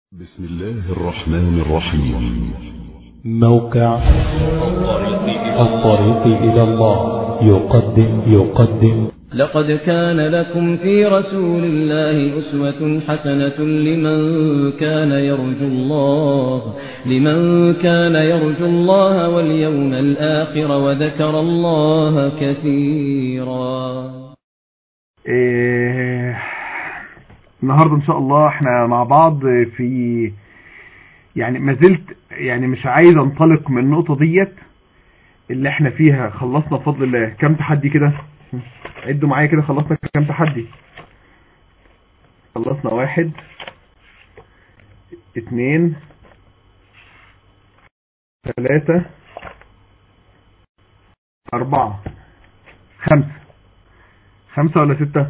بسم الله الرحمن الرحيم موقع الطريق إلى الله يقدم يقدم لقد كان لكم في رسول الله أسوة حسنة لمن كان يرجو الله لمن كان يرجو الله واليوم الآخر وذكر الله كثيرا إيه النهارده ان شاء الله احنا مع بعض في يعني ما زلت يعني مش عايز انطلق من النقطه ديت اللي احنا فيها خلصنا بفضل الله كام تحدي كده عدوا معايا كده خلصنا كام تحدي خلصنا واحد اتنين ثلاثة أربعة خمسة خمسة ولا ستة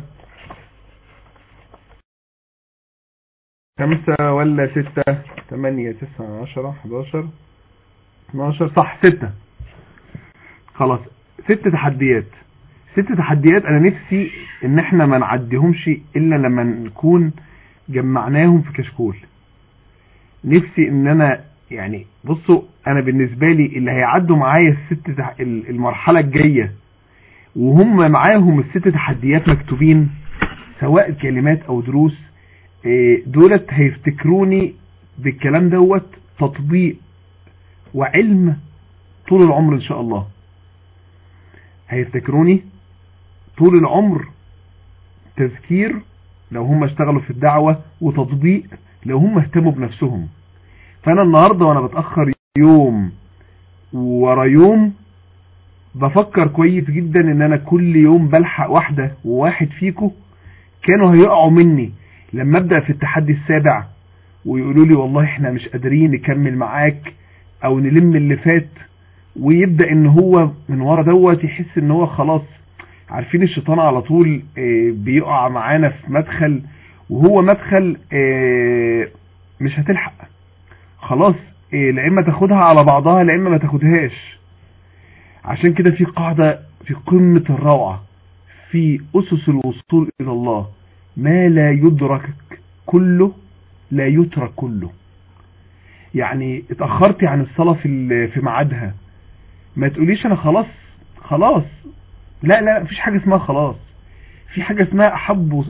خمسة ولا ستة تمانية تسعة عشرة حداشر اتناشر صح ستة خلاص ست تحديات ست تحديات انا نفسي ان احنا ما نعديهمش الا لما نكون جمعناهم في كشكول نفسي ان انا يعني بصوا انا بالنسبة لي اللي هيعدوا معايا الست تح... المرحلة الجاية وهم معاهم الست تحديات مكتوبين سواء كلمات او دروس دولت هيفتكروني بالكلام دوت تطبيق وعلم طول العمر ان شاء الله هيفتكروني طول العمر تذكير لو هم اشتغلوا في الدعوة وتطبيق لو هم اهتموا بنفسهم فانا النهاردة وانا بتأخر يوم ورا يوم بفكر كويس جدا ان انا كل يوم بلحق واحدة وواحد فيكم كانوا هيقعوا مني لما ابدأ في التحدي السابع ويقولوا لي والله احنا مش قادرين نكمل معاك او نلم اللي فات ويبدأ ان هو من ورا دوت يحس ان هو خلاص عارفين الشيطان على طول بيقع معانا في مدخل وهو مدخل مش هتلحق خلاص لا اما تاخدها على بعضها لا اما ما تاخدهاش عشان كده في قاعدة في قمة الروعة في اسس الوصول الى الله ما لا يدرك كله لا يترك كله يعني اتأخرتي عن الصلاة في في ميعادها ما تقوليش انا خلاص خلاص لا لا مفيش حاجة اسمها خلاص في حاجة اسمها احب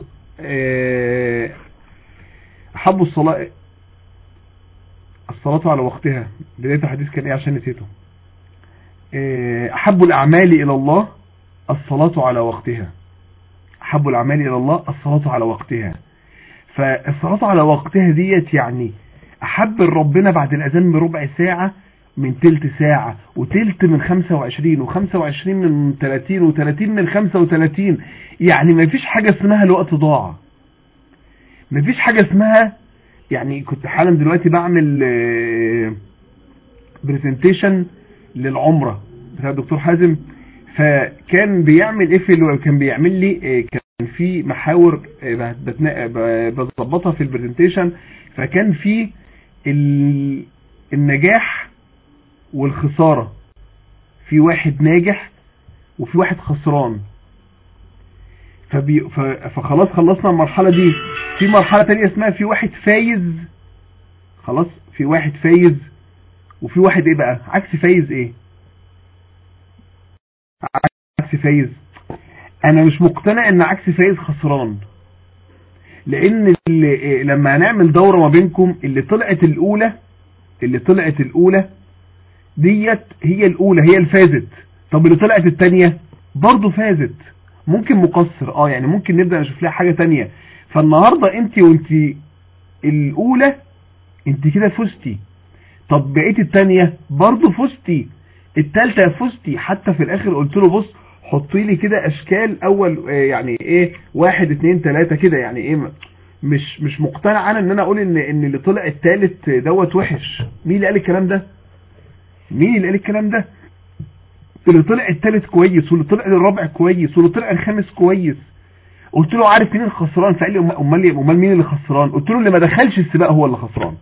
احب الصلاة الصلاة على وقتها بداية الحديث كان ايه عشان نسيته احب الاعمال الى الله الصلاة على وقتها أحب الأعمال إلى الله الصلاة على وقتها فالصلاة على وقتها ديت يعني أحب ربنا بعد الأذان بربع ساعة من تلت ساعة وتلت من 25 و25 من 30 و30 من 35 يعني ما فيش حاجة اسمها الوقت ضاع ما فيش حاجة اسمها يعني كنت حالا دلوقتي بعمل برزنتيشن للعمرة بتاع الدكتور حازم فكان بيعمل ايه في كان بيعمل لي كان في محاور بظبطها في البرزنتيشن فكان في النجاح والخسارة في واحد ناجح وفي واحد خسران فبي فخلاص خلصنا المرحلة دي في مرحلة تانية اسمها في واحد فايز خلاص في واحد فايز وفي واحد ايه بقى عكس فايز ايه عكس فايز انا مش مقتنع ان عكس فايز خسران لان اللي لما هنعمل دورة ما بينكم اللي طلعت الاولى اللي طلعت الاولى ديت هي الاولى هي الفازت طب اللي طلعت التانية برضو فازت ممكن مقصر اه يعني ممكن نبدأ نشوف لها حاجة تانية فالنهاردة انت وانت الاولى انت كده فزتي طب بقيت التانية برضو فزتي التالتة فزتي حتى في الاخر قلت له بص حطي لي كده اشكال اول يعني ايه واحد اتنين تلاتة كده يعني ايه مش مش مقتنع انا ان انا اقول ان ان اللي طلع التالت دوت وحش مين اللي قال الكلام ده مين اللي قال الكلام ده اللي طلع التالت كويس واللي طلع الرابع كويس واللي طلع الخامس كويس قلت له عارف مين الخسران فقال لي امال امال مين اللي خسران قلت له اللي ما دخلش السباق هو اللي خسران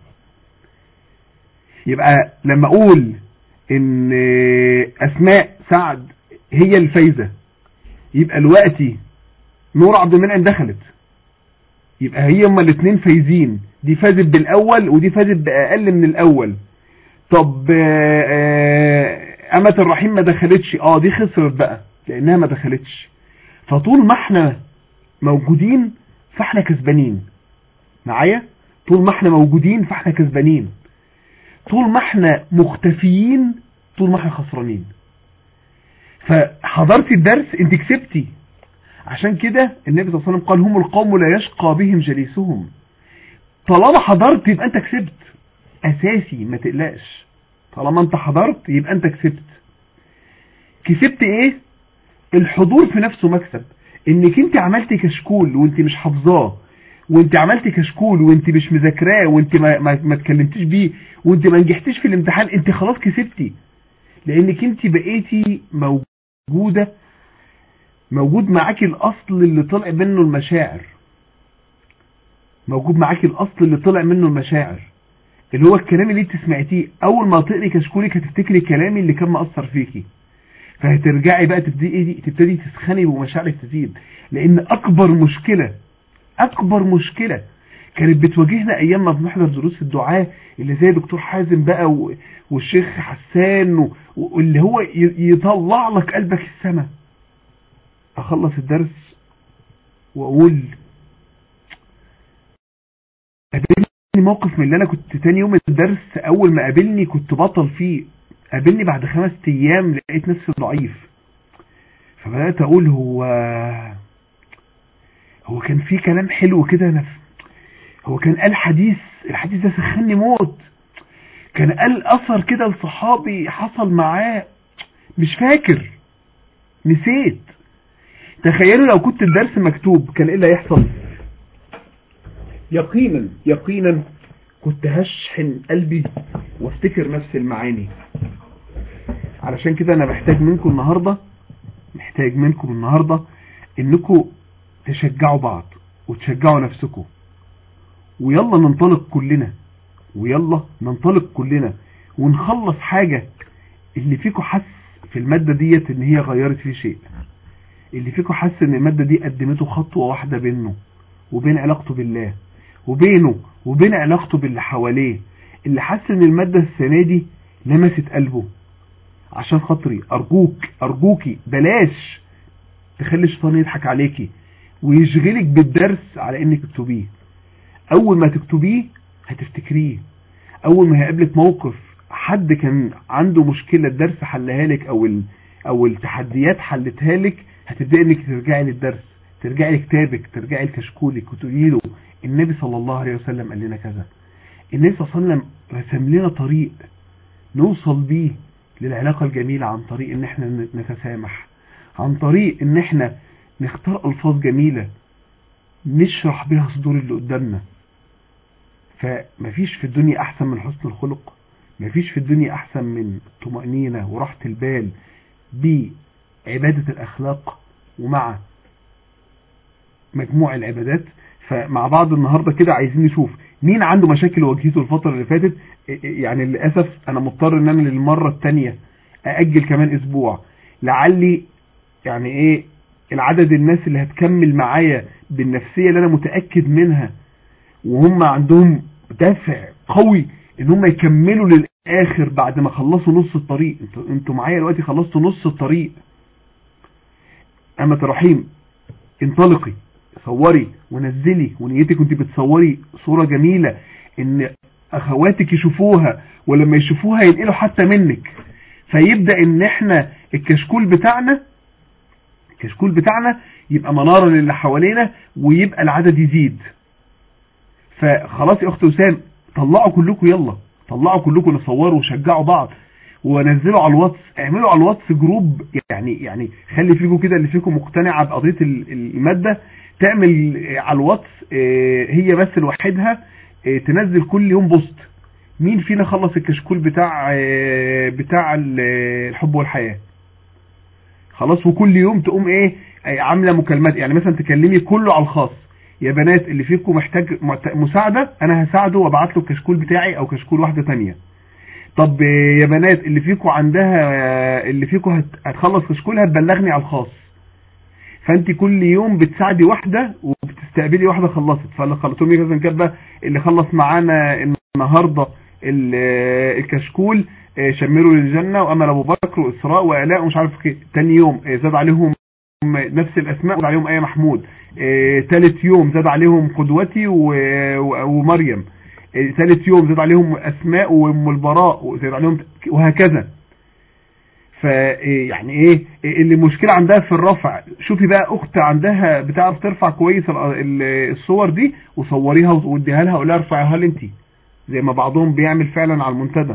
يبقى لما اقول ان اسماء سعد هي الفايزة يبقى الوقتي نور عبد المنعم دخلت يبقى هي هما الاثنين فايزين دي فازت بالاول ودي فازت باقل من الاول طب امة الرحيم ما دخلتش اه دي خسرت بقى لانها ما دخلتش فطول ما احنا موجودين فاحنا كسبانين معايا طول ما احنا موجودين فاحنا كسبانين طول ما احنا مختفيين طول ما احنا خسرانين فحضرتي الدرس انت كسبتي عشان كده النبي صلى الله عليه وسلم قال هم القوم لا يشقى بهم جليسهم طالما حضرت يبقى انت كسبت اساسي ما تقلقش طالما انت حضرت يبقى انت كسبت كسبت ايه الحضور في نفسه مكسب انك انت عملتي كشكول وانت مش حافظاه وانت عملتي كشكول وانت مش مذاكراه وانت ما, ما, ما اتكلمتيش بيه وانت ما نجحتيش في الامتحان انت خلاص كسبتي لانك انت بقيتي موجودة موجود معاكي الاصل اللي طلع منه المشاعر موجود معاكي الاصل اللي طلع منه المشاعر اللي هو الكلام اللي انت سمعتيه اول ما تقري كشكولك هتفتكري كلامي اللي كان مأثر فيكي فهترجعي بقى تبتدي تبتدي تسخني ومشاعرك تزيد لان اكبر مشكلة اكبر مشكلة كانت بتواجهنا ايام ما بنحضر دروس الدعاء اللي زي دكتور حازم بقى والشيخ حسان واللي هو يطلع لك قلبك السما اخلص الدرس واقول قابلني موقف من اللي انا كنت تاني يوم الدرس اول ما قابلني كنت بطل فيه قابلني بعد خمس ايام لقيت نفسي ضعيف فبدأت اقول هو هو كان في كلام حلو كده انا هو كان قال حديث الحديث ده سخني موت كان قال اثر كده لصحابي حصل معاه مش فاكر نسيت تخيلوا لو كنت الدرس مكتوب كان ايه اللي هيحصل يقينا يقينا كنت هشحن قلبي وافتكر نفس المعاني علشان كده انا محتاج منكم النهاردة محتاج منكم النهاردة انكم تشجعوا بعض وتشجعوا نفسكم ويلا ننطلق كلنا ويلا ننطلق كلنا ونخلص حاجة اللي فيكم حس في المادة ديت ان هي غيرت فيه شيء اللي فيكم حس ان المادة دي قدمته خطوة واحدة بينه وبين علاقته بالله وبينه وبين علاقته باللي حواليه اللي حس ان المادة السنة دي لمست قلبه عشان خاطري ارجوك ارجوكي بلاش تخلي الشيطان يضحك عليكي ويشغلك بالدرس على انك تكتبيه اول ما تكتبيه هتفتكريه اول ما هيقابلك موقف حد كان عنده مشكلة الدرس حلها لك او ال... او التحديات حلتها لك هتبدأ انك ترجعي للدرس ترجعي لكتابك ترجعي لكشكولك وتقولي له النبي صلى الله عليه وسلم قال لنا كذا النبي صلى الله عليه وسلم رسم لنا طريق نوصل بيه للعلاقة الجميلة عن طريق ان احنا نتسامح عن طريق ان احنا نختار الفاظ جميلة نشرح بها صدور اللي قدامنا فمفيش في الدنيا احسن من حسن الخلق مفيش في الدنيا احسن من طمأنينة وراحة البال بعبادة الاخلاق ومع مجموع العبادات فمع بعض النهاردة كده عايزين نشوف مين عنده مشاكل واجهته الفترة اللي فاتت يعني للأسف انا مضطر ان انا للمرة التانية اأجل كمان اسبوع لعلي يعني ايه العدد الناس اللي هتكمل معايا بالنفسية اللي انا متأكد منها وهم عندهم دافع قوي ان هم يكملوا للاخر بعد ما خلصوا نص الطريق انتوا انتوا معايا دلوقتي خلصتوا نص الطريق اما رحيم انطلقي صوري ونزلي ونيتك وانت بتصوري صورة جميلة ان اخواتك يشوفوها ولما يشوفوها ينقلوا حتى منك فيبدأ ان احنا الكشكول بتاعنا الكشكول بتاعنا يبقى منارة للي حوالينا ويبقى العدد يزيد فخلاص يا اخت وسام طلعوا كلكم يلا طلعوا كلكم نصوروا وشجعوا بعض ونزلوا على الواتس اعملوا على الواتس جروب يعني يعني خلي فيكم كده اللي فيكم مقتنعة بقضية المادة تعمل على الواتس هي بس لوحدها تنزل كل يوم بوست مين فينا خلص الكشكول بتاع بتاع الحب والحياة خلاص وكل يوم تقوم ايه عاملة مكالمات يعني مثلا تكلمي كله على الخاص يا بنات اللي فيكم محتاج مساعدة انا هساعده وابعت له الكشكول بتاعي او كشكول واحدة تانية طب يا بنات اللي فيكم عندها اللي فيكم هتخلص كشكولها تبلغني على الخاص فانت كل يوم بتساعدي واحدة وبتستفيدي استقبلي واحده خلصت فاللي خلصتهم مثلا كاتبه اللي خلص معانا النهارده الكشكول شمروا للجنه وامل ابو بكر واسراء والاء ومش عارف ايه تاني يوم زاد عليهم نفس الاسماء وزاد عليهم ايه محمود ثالث يوم زاد عليهم قدوتي ومريم ثالث يوم زاد عليهم اسماء وام البراء وزاد عليهم وهكذا فيعني ايه اللي مشكلة عندها في الرفع شوفي بقى اخت عندها بتعرف ترفع كويس الصور دي وصوريها واديها لها وقولها ارفعها لي انت زي ما بعضهم بيعمل فعلا على المنتدى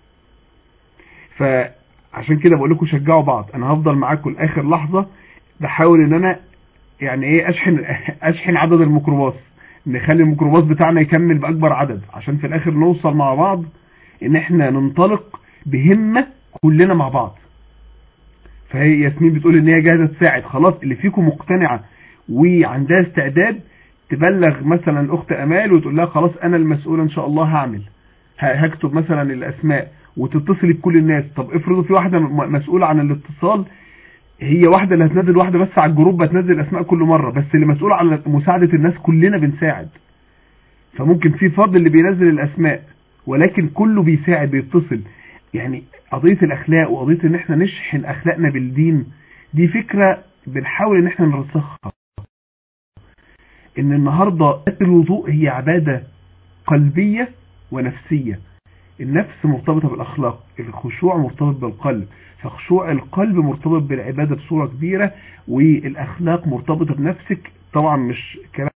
فعشان كده بقول لكم شجعوا بعض انا هفضل معاكم لاخر لحظة بحاول ان انا يعني ايه اشحن اشحن عدد الميكروباص نخلي الميكروباص بتاعنا يكمل باكبر عدد عشان في الاخر نوصل مع بعض ان احنا ننطلق بهمة كلنا مع بعض فهي ياسمين بتقول ان هي جاهزه تساعد خلاص اللي فيكم مقتنعه وعندها استعداد تبلغ مثلا الاخت امال وتقول لها خلاص انا المسؤوله ان شاء الله هعمل هكتب مثلا الاسماء وتتصلي بكل الناس طب افرضوا في واحده مسؤوله عن الاتصال هي واحده اللي هتنزل واحده بس على الجروب هتنزل الاسماء كل مره بس اللي مسؤول عن مساعده الناس كلنا بنساعد فممكن في فرد اللي بينزل الاسماء ولكن كله بيساعد بيتصل يعني قضية الأخلاق وقضية إن إحنا نشحن أخلاقنا بالدين دي فكرة بنحاول إن إحنا نرسخها إن النهاردة الوضوء هي عبادة قلبية ونفسية النفس مرتبطة بالأخلاق الخشوع مرتبط بالقلب فخشوع القلب مرتبط بالعبادة بصورة كبيرة والأخلاق مرتبطة بنفسك طبعا مش كلام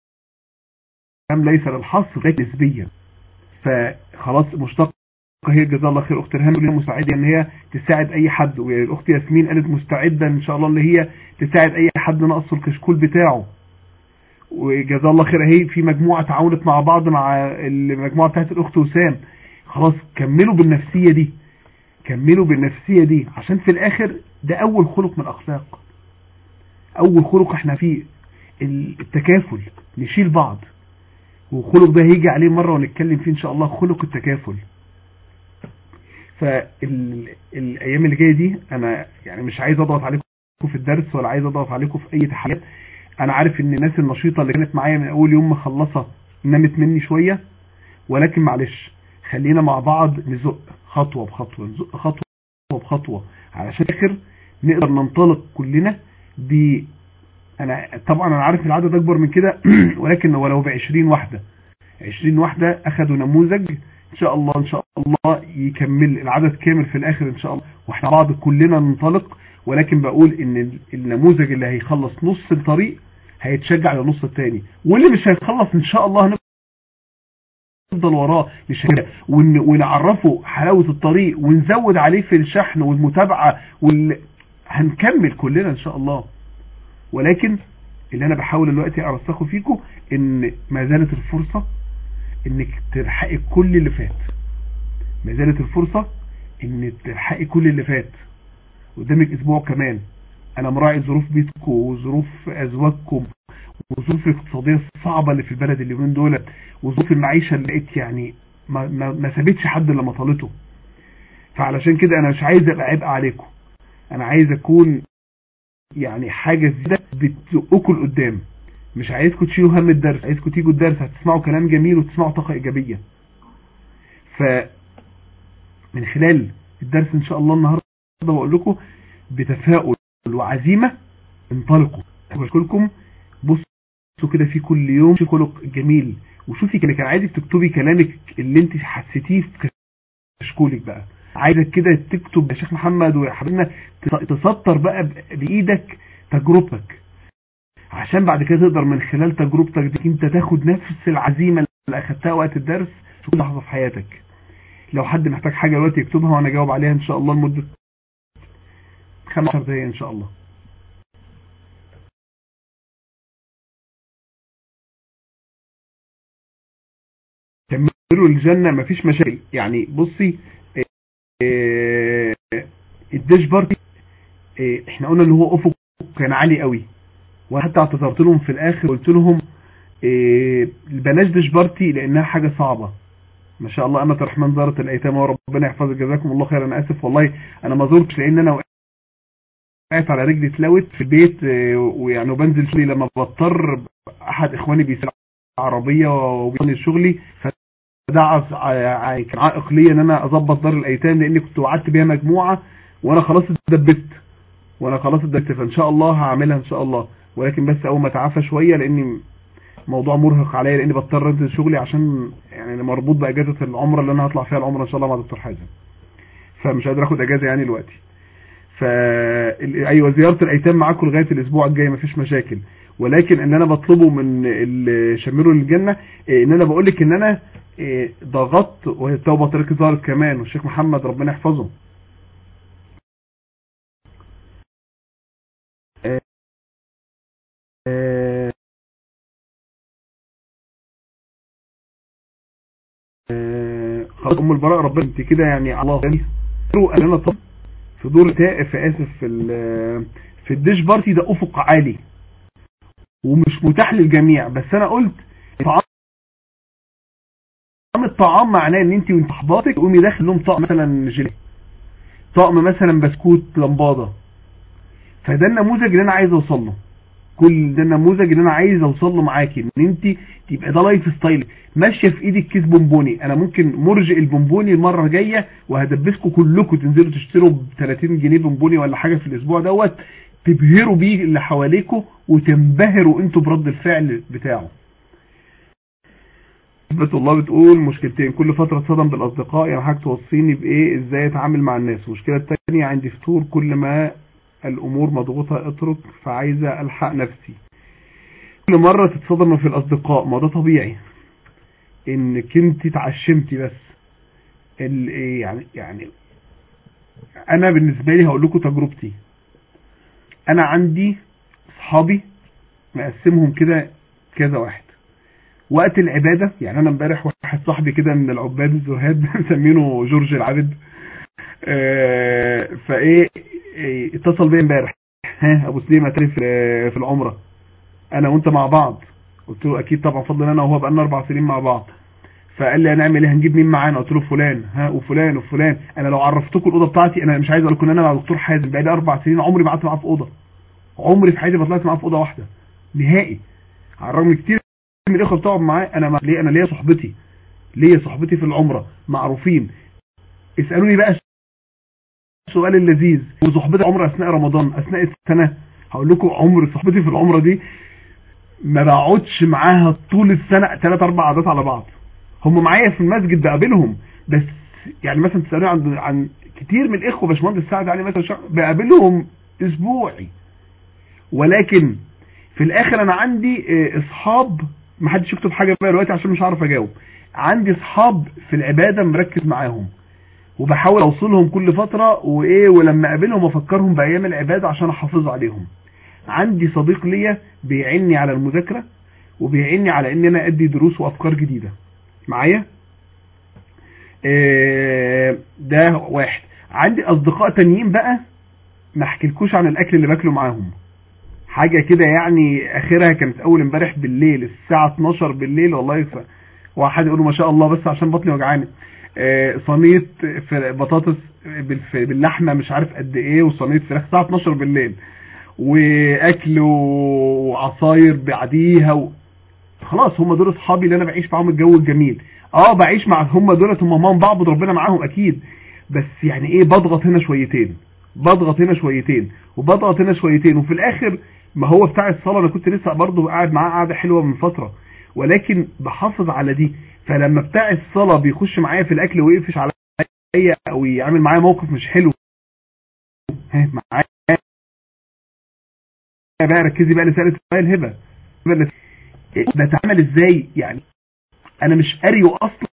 ليس للحصر لكن نسبيا فخلاص مشتق هي جزاها الله خير اخت رهام اللي مساعده ان هي تساعد اي حد والاخت ياسمين قالت مستعده ان شاء الله ان هي تساعد اي حد ناقصه الكشكول بتاعه وجزاها الله خير اهي في مجموعه تعاونت مع بعض مع المجموعه بتاعت الاخت وسام خلاص كملوا بالنفسيه دي كملوا بالنفسيه دي عشان في الاخر ده اول خلق من الاخلاق اول خلق احنا فيه التكافل نشيل بعض وخلق ده هيجي عليه مره ونتكلم فيه ان شاء الله خلق التكافل فالايام اللي جايه دي انا يعني مش عايز اضغط عليكم في الدرس ولا عايز اضغط عليكم في اي تحديات انا عارف ان الناس النشيطه اللي كانت معايا من اول يوم مخلصه نامت مني شويه ولكن معلش خلينا مع بعض نزق خطوه بخطوه نزق خطوه بخطوه علشان اخر نقدر ننطلق كلنا ب انا طبعا انا عارف العدد اكبر من كده ولكن ولو ب 20 واحده 20 واحده اخذوا نموذج ان شاء الله ان شاء الله يكمل العدد كامل في الاخر ان شاء الله واحنا بعض كلنا ننطلق ولكن بقول ان النموذج اللي هيخلص نص الطريق هيتشجع للنص الثاني واللي مش هيخلص ان شاء الله نفضل وراه نشجع ونعرفه حلاوة الطريق ونزود عليه في الشحن والمتابعة وال... هنكمل كلنا ان شاء الله ولكن اللي انا بحاول دلوقتي ارسخه فيكم ان ما زالت الفرصة انك تلحقي كل اللي فات ما زالت الفرصة ان تلحقي كل اللي فات قدامك اسبوع كمان انا مراعي ظروف بيتكم وظروف ازواجكم وظروف الاقتصادية الصعبة اللي في البلد اليومين دول وظروف المعيشة اللي لقيت يعني ما, ما, ما سابتش حد لما طالته فعلشان كده انا مش عايز ابقى عبء عليكم انا عايز اكون يعني حاجة زيادة بتزقكم لقدام مش عايزكم تشيلوا هم الدرس عايزكم تيجوا الدرس هتسمعوا كلام جميل وتسمعوا طاقة ايجابية ف من خلال الدرس ان شاء الله النهاردة بقول لكم بتفاؤل وعزيمة انطلقوا لكم بصوا كده في كل يوم في خلق جميل وشوفي كده كان عايزك تكتبي كلامك اللي انت حسيتيه في كشكولك بقى عايزك كده تكتب يا شيخ محمد ويا حبيبنا تسطر بقى بايدك تجربتك عشان بعد كده تقدر من خلال تجربتك دي انت تاخد نفس العزيمة اللي اخدتها وقت الدرس في كل لحظة في حياتك لو حد محتاج حاجة دلوقتي يكتبها وانا اجاوب عليها ان شاء الله لمدة 15 دقايق ان شاء الله كملوا الجنة مفيش مشاكل يعني بصي الداش بارتي احنا قلنا ان هو افق كان عالي قوي وحتى اعتذرت لهم في الاخر قلت لهم بلاش داش بارتي لانها حاجة صعبة ما شاء الله أمة الرحمن زارت الأيتام وربنا يحفظك جزاكم الله خير أنا آسف والله أنا ما زرتش لأن أنا وقعت على رجلي اتلوت في البيت ويعني وبنزل شوي لما بضطر احد اخواني بيسال عربيه وبيصني شغلي فده عص- ع- ع- كان عائق ليا ان انا اظبط دار الايتام لاني كنت وعدت بيها مجموعه وانا خلاص اتدبست وانا خلاص اتدبست فان شاء الله هعملها ان شاء الله ولكن بس اول ما اتعافى شويه لاني موضوع مرهق عليا لاني بضطر انزل شغلي عشان يعني أنا مربوط باجازه العمره اللي انا هطلع فيها العمره ان شاء الله مع دكتور حازم فمش قادر اخد اجازه يعني دلوقتي ف ايوه زياره الايتام معاكم لغايه الاسبوع الجاي مفيش مشاكل ولكن ان انا بطلبه من ال- شميروا للجنه إيه، ان انا بقول لك ان انا إيه، ضغطت وهي التوبه طريق ظهرت كمان والشيخ محمد ربنا يحفظه آه، آه، آه، خلاص ام البراء ربنا انت كده يعني على الله ان انا طب في دور تائف اسف في ال- في الديش بارتي ده افق عالي ومش متاح للجميع بس انا قلت طعام الطعام معناه ان انت وانت صحباتك تقومي داخل لهم طقم مثلا جيلي طقم مثلا بسكوت لمبادة فده النموذج اللي انا عايز اوصل له كل ده النموذج اللي انا عايز اوصل له معاكي ان انت تبقى ده لايف ستايل ماشيه في ايدك كيس بونبوني انا ممكن مرجئ البونبوني المره الجايه وهدبسكم كلكم تنزلوا تشتروا ب 30 جنيه بونبوني ولا حاجه في الاسبوع دوت تبهروا بيه اللي حواليكم وتنبهروا انتوا برد الفعل بتاعه نسبة الله بتقول مشكلتين كل فترة اتصدم بالأصدقاء يعني حاجة توصيني بإيه إزاي أتعامل مع الناس المشكلة التانية عندي فتور كل ما الأمور مضغوطة اترك فعايزة ألحق نفسي كل مرة تتصدم في الأصدقاء ما ده طبيعي إنك أنت اتعشمتي بس ال- إيه يعني يعني أنا بالنسبة لي هقول لكم تجربتي أنا عندي صحابي مقسمهم كده كذا واحد وقت العبادة يعني انا امبارح واحد صاحبي كده من العباد الزهاد مسمينه جورج العابد آه، فايه إيه، اتصل بيا امبارح ها ابو سليم هتعرف في العمرة انا وانت مع بعض قلت له اكيد طبعا فضل انا وهو بقالنا اربع سنين مع بعض فقال لي هنعمل ايه هنجيب مين معانا قلت له فلان ها وفلان وفلان انا لو عرفتكم الاوضه بتاعتي انا مش عايز اقول لكم ان انا مع دكتور حازم بقالي اربع سنين عمري ما قعدت معاه في اوضه عمري في حياتي ما طلعت معاه في اوضه واحده نهائي على الرغم كتير من الاخوه بتقعد معاه انا ما ليه انا ليا صحبتي ليا صحبتي في العمره معروفين اسالوني بقى السؤال اللذيذ وصحبتي عمره اثناء رمضان اثناء السنه هقول لكم عمر صحبتي في العمره دي ما بقعدش معاها طول السنه ثلاث اربع عادات على بعض هم معايا في المسجد بقابلهم بس يعني مثلا تسالوني عن عن كتير من الاخوه باشمهندس سعد علي مثلا شا- بقابلهم اسبوعي ولكن في الاخر انا عندي آه، اصحاب ما حدش يكتب حاجه بقى دلوقتي عشان مش هعرف اجاوب عندي اصحاب في العباده مركز معاهم وبحاول اوصلهم كل فتره وايه ولما اقابلهم افكرهم بايام العباده عشان احافظ عليهم عندي صديق ليا بيعني على المذاكره وبيعني على ان انا ادي دروس وافكار جديده معايا آه، ده واحد عندي اصدقاء تانيين بقى ما احكيلكوش عن الاكل اللي باكله معاهم حاجة كده يعني اخرها كانت اول امبارح بالليل الساعة 12 بالليل والله يسا واحد يقول له ما شاء الله بس عشان بطني وجعاني آه، صينية ف- بطاطس بالف- باللحمة مش عارف قد ايه وصينية فراخ الساعة 12 بالليل واكل وعصاير بعديها و... خلاص هم دول اصحابي اللي انا بعيش معاهم الجو الجميل اه بعيش مع هم دولت هم مام بعض ربنا معاهم اكيد بس يعني ايه بضغط هنا شويتين بضغط هنا شويتين وبضغط هنا شويتين وفي الاخر ما هو بتاع الصلاة انا كنت لسه برضه قاعد معاه قاعدة حلوة من فترة ولكن بحافظ على دي فلما بتاع الصلاة بيخش معايا في الاكل ويقفش عليا او يعمل معايا موقف مش حلو ها معايا بقى ركزي بقى لسالة السؤال هبة هبة اللي- إيه، بتعمل ازاي يعني انا مش قاريه اصلا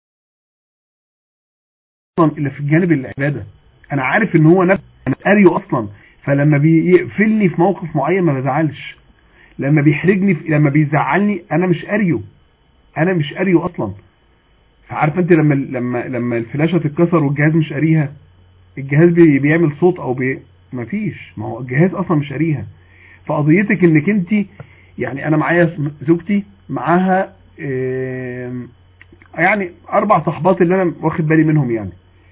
الا في الجانب العباده انا عارف ان هو نفس انا قاريه اصلا فلما بيقفلني في موقف معين ما بزعلش لما بيحرجني في... لما بيزعلني انا مش قاريه انا مش قاريه اصلا فعارف انت لما لما لما الفلاشه تتكسر والجهاز مش قاريها الجهاز بي... بيعمل صوت او بي... مفيش ما هو الجهاز اصلا مش قاريها فقضيتك انك انت يعني انا معايا زوجتي معاها آم، يعني اربع صحبات اللي انا واخد بالي منهم يعني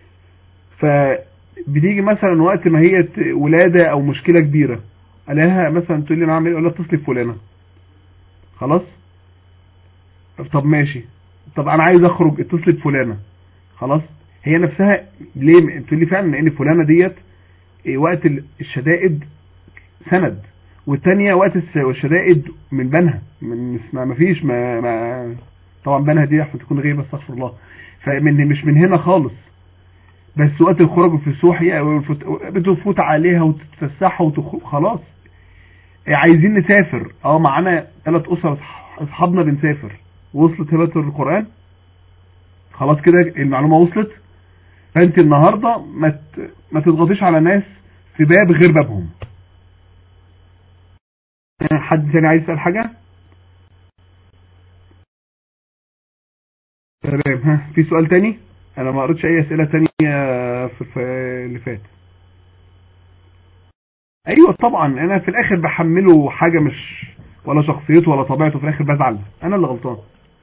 فبتيجي مثلا وقت ما هي ت- ولاده او مشكله كبيره الاقيها مثلا تقول لي انا هعمل ايه اقول لها اتصلي بفلانه خلاص طب ماشي طب انا عايز اخرج اتصلت فلانة خلاص هي نفسها ليه تقول لي فعلا لان فلانة ديت إيه، وقت ال- الشدائد سند والتانية وقت الس- الشدائد من بنها من ما ما فيش ما, ما طبعا بنها دي احسن تكون غيبة استغفر الله فمن مش من هنا خالص بس وقت الخروج في السوق هي بتفوت عليها وتتفسحها وتخرج خلاص عايزين نسافر اه معانا ثلاث اسر أصح- اصحابنا بنسافر وصلت هبة القرآن خلاص كده المعلومة وصلت فانت النهاردة ما ت- ما تضغطيش على ناس في باب غير بابهم حد تاني عايز يسأل حاجة تمام ها في سؤال تاني انا ما قريتش اي اسئلة تانية في, في اللي فات ايوه طبعا انا في الاخر بحمله حاجة مش ولا شخصيته ولا طبيعته في الاخر بزعل انا اللي غلطان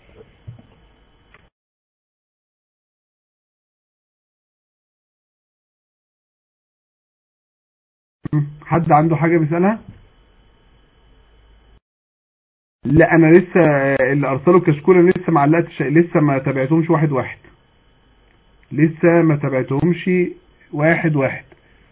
م، حد عنده حاجة بيسألها لا انا لسه اللي ارسلوا كشكول انا لسه ما علقتش لسه ما تابعتهمش واحد واحد لسه ما تابعتهمش واحد واحد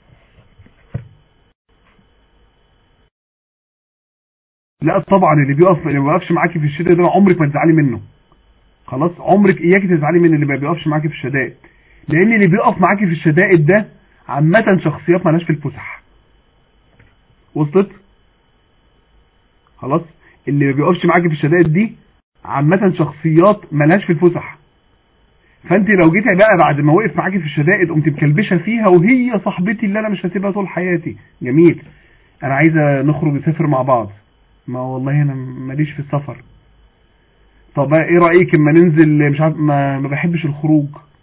لا طبعا اللي بيقف اللي ما بيقفش معاكي في الشدائد ده عمرك ما تزعلي منه خلاص عمرك اياكي تزعلي من اللي ما بيقفش معاكي في الشدائد لان اللي بيقف معاكي في الشدائد ده عامة شخصيات مالهاش في الفسح وصلت خلاص اللي ما بيقفش معاكي في الشدائد دي عامة شخصيات مالهاش في الفسح فانت لو جيتي بقى بعد ما وقف معاكي في الشدائد قمت مكلبشه فيها وهي صاحبتي اللي انا مش هسيبها طول حياتي جميل انا عايزه نخرج نسافر مع بعض ما والله انا ماليش في السفر طب ايه رايك اما ننزل مش عارف ما, ما بحبش الخروج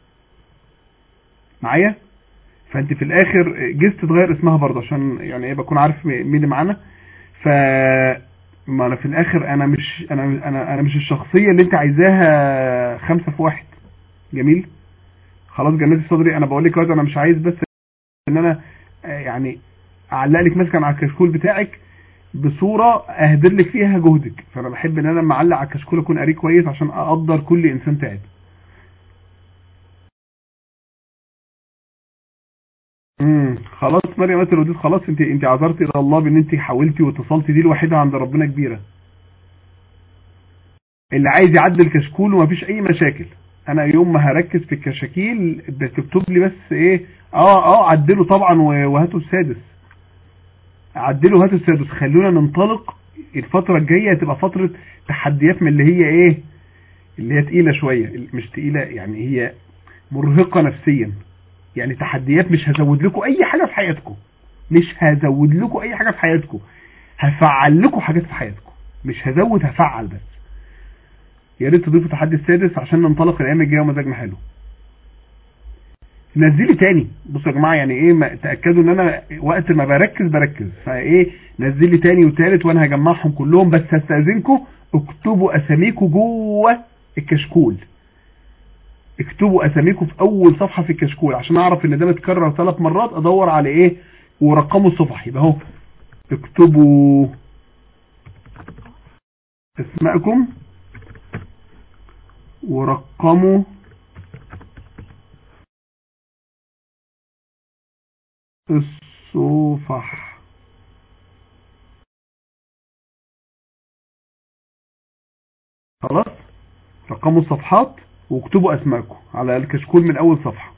معايا فانت في الاخر جيت تغير اسمها برضه عشان يعني ايه بكون عارف مين اللي معانا ف ما انا في الاخر انا مش انا انا انا مش الشخصيه اللي انت عايزاها خمسة في واحد جميل خلاص جنات صدري انا بقول لك دلوقتي انا مش عايز بس ان انا آه، يعني اعلق لك مثلا على الكشكول بتاعك بصوره اهدر لك فيها جهدك فانا بحب ان انا لما اعلق على الكشكول اكون قاريه كويس عشان اقدر كل انسان تعب امم خلاص مريم قالت الودود خلاص انت انت عذرتي الى الله بان انت حاولتي واتصلتي دي الوحيده عند ربنا كبيره اللي عايز يعدل كشكول ومفيش اي مشاكل انا يوم ما هركز في الكشاكيل بتكتب لي بس ايه اه اه عدلوا طبعا و- وهاتوا السادس عدلوا وهاتوا السادس خلونا ننطلق الفترة الجاية هتبقى فترة تحديات من اللي هي ايه اللي هي تقيلة شوية مش تقيلة يعني هي مرهقة نفسيا يعني تحديات مش هزود لكم اي حاجة في حياتكم مش هزود لكم اي حاجة في حياتكم هفعل لكم حاجات في حياتكم مش هزود هفعل بس يا ريت تضيفوا التحدي السادس عشان ننطلق الايام الجايه ومزاجنا حلو نزلي تاني بصوا يا جماعه يعني ايه ما تاكدوا ان انا وقت ما بركز بركز فايه نزلي تاني وتالت وانا هجمعهم كلهم بس هستاذنكم اكتبوا اساميكم جوه الكشكول اكتبوا اساميكم في اول صفحه في الكشكول عشان اعرف ان ده متكرر ثلاث مرات ادور على ايه ورقموا الصفح يبقى اهو اكتبوا اسمائكم ورقموا الصفح خلاص رقموا الصفحات واكتبوا اسمائكم على الكشكول من اول صفحة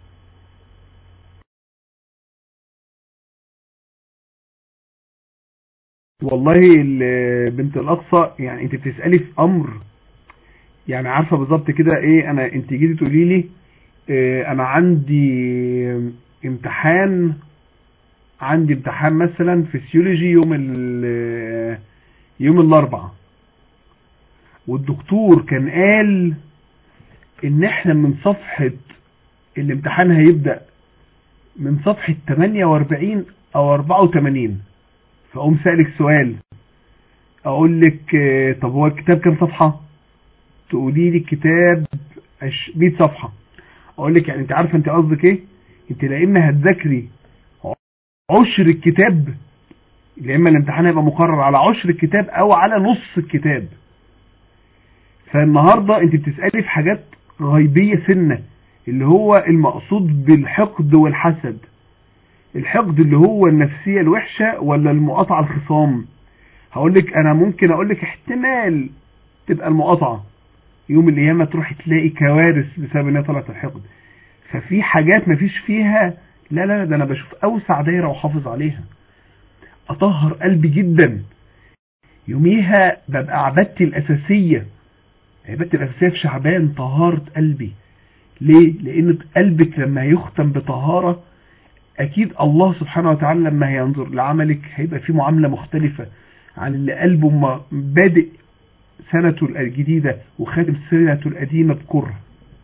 والله ال- بنت الاقصى يعني انت بتسألي في امر يعني عارفة بالظبط كده ايه انا انت جيتي تقولي لي إيه انا عندي امتحان عندي امتحان مثلا فسيولوجي يوم ال يوم الاربعاء والدكتور كان قال ان احنا من صفحة الامتحان هيبدأ من صفحة 48 او 84 فاقوم سألك سؤال اقول لك آه، طب هو الكتاب كام صفحة تقولي لي الكتاب عش- 100 صفحة اقول لك يعني انت عارفه انت قصدك ايه انت لا اما هتذاكري عشر الكتاب يا اما الامتحان هيبقى مقرر على عشر الكتاب او على نص الكتاب فالنهاردة انت بتسألي في حاجات غيبية سنة اللي هو المقصود بالحقد والحسد الحقد اللي هو النفسية الوحشة ولا المقاطعة الخصام هقول لك انا ممكن اقول لك احتمال تبقى المقاطعة يوم القيامة تروح تلاقي كوارث بسبب انها طلعت الحقد ففي حاجات مفيش فيها لا لا ده انا بشوف اوسع دايرة واحافظ عليها اطهر قلبي جدا يوميها ببقى عبادتي الاساسية عبادتي الاساسية في شعبان طهارة قلبي ليه لان قلبك لما يختم بطهارة اكيد الله سبحانه وتعالى لما هينظر لعملك هيبقى في معاملة مختلفة عن اللي قلبه بادئ سنته الجديدة وخاتم سنته القديمة بكره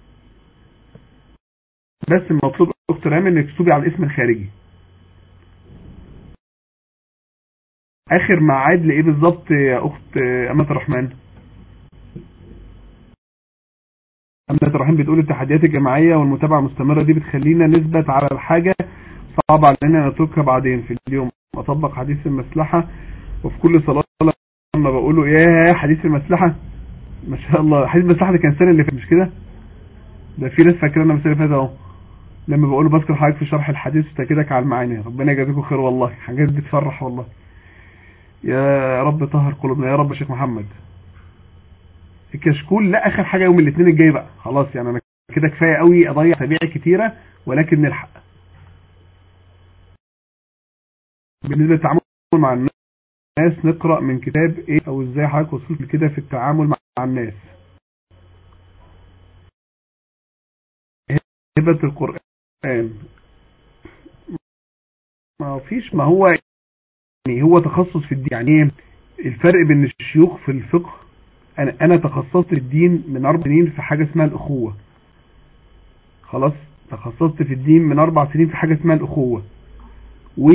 بس المطلوب دكتور ايمن انك تكتبي على الاسم الخارجي اخر ميعاد لايه بالظبط يا اخت امة الرحمن أمة الرحمن بتقول التحديات الجماعية والمتابعة المستمرة دي بتخلينا نثبت على الحاجة صعب علينا نتركها بعدين في اليوم أطبق حديث المسلحة وفي كل صلاة لما بقوله يا حديث المسلحة ما شاء الله حديث المسلحة ده كان السنة اللي فاتت مش كده ده في ناس فاكرانا من السنة اللي فاتت اهو لما بقوله بذكر حضرتك في شرح الحديث وتأكيدك على المعاني ربنا يجازيكم خير والله حاجات بتفرح والله يا رب طهر قلوبنا يا رب شيخ محمد الكشكول لا اخر حاجة يوم الاثنين الجاي بقى خلاص يعني انا كده كفاية قوي اضيع اسابيع كتيرة ولكن نلحق بالنسبة للتعامل مع الناس نقرأ من كتاب ايه او ازاي حضرتك وصلت كده في التعامل مع الناس هبة القرآن ما فيش ما هو يعني هو تخصص في الدين يعني الفرق بين الشيوخ في الفقه انا انا تخصصت الدين من اربع سنين في حاجة اسمها الاخوة خلاص تخصصت في الدين من اربع سنين في حاجة اسمها الاخوة و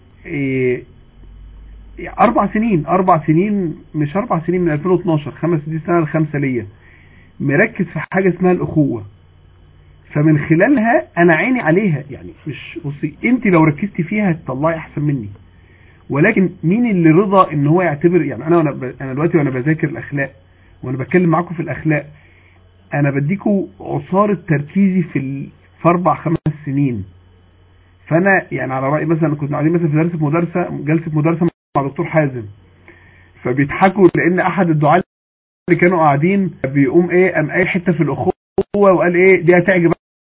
اربع سنين اربع سنين مش اربع سنين من 2012 خمس دي سنة الخمسة ليا مركز في حاجة اسمها الاخوة فمن خلالها انا عيني عليها يعني مش بصي انت لو ركزتي فيها هتطلعي احسن مني ولكن مين اللي رضى ان هو يعتبر يعني انا وانا ب... انا دلوقتي وانا بذاكر الاخلاق وانا بتكلم معاكم في الاخلاق انا بديكوا عصارة تركيزي في ال... في اربع خمس سنين فانا يعني على رأي مثلا كنا قاعدين مثلا في درس مدرسة جلسة مدرسة مع دكتور حازم فبيضحكوا لان احد الدعاة اللي كانوا قاعدين بيقوم ايه قام قايل حته في الاخوه وقال ايه دي هتعجب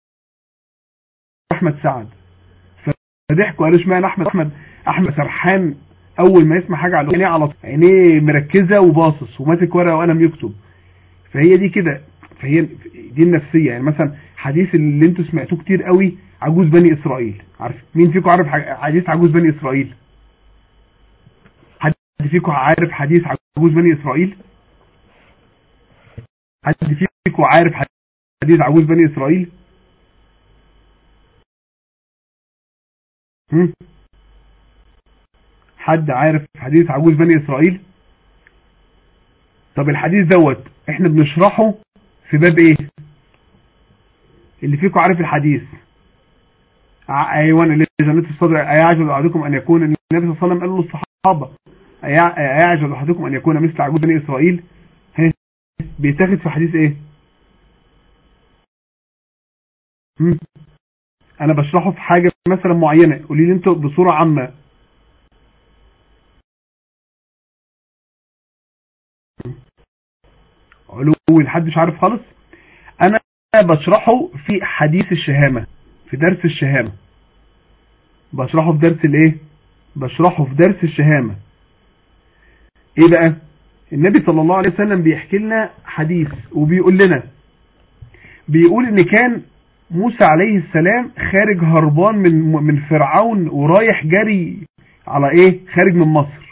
احمد سعد فضحكوا قالوا اشمعنى احمد احمد احمد سرحان اول ما يسمع حاجه على عينيه على طول عينيه مركزه وباصص وماسك ورقه وقلم يكتب فهي دي كده فهي دي النفسيه يعني مثلا حديث اللي انتوا سمعتوه كتير قوي عجوز بني اسرائيل عارف مين فيكم عارف حديث عجوز بني اسرائيل حد فيكم عارف حديث عجوز بني اسرائيل حد فيكم عارف حديث عجوز بني اسرائيل هم؟ حد عارف حديث عجوز بني اسرائيل طب الحديث دوت احنا بنشرحه في باب ايه اللي فيكم عارف الحديث ايوان اللي جنة الصدر ايعجب احدكم ان يكون النبي صلى الله عليه وسلم قال للصحابة ايعجب احدكم ان يكون مثل عجوز بني اسرائيل بيتاخد في حديث ايه هم؟ انا بشرحه في حاجة مثلا معينة قولي لي انتوا بصورة عامة علو محدش عارف خالص انا بشرحه في حديث الشهامة في درس الشهامة بشرحه في درس الايه بشرحه في درس الشهامة ايه بقى النبي صلى الله عليه وسلم بيحكي لنا حديث وبيقول لنا بيقول ان كان موسى عليه السلام خارج هربان من من فرعون ورايح جري على ايه خارج من مصر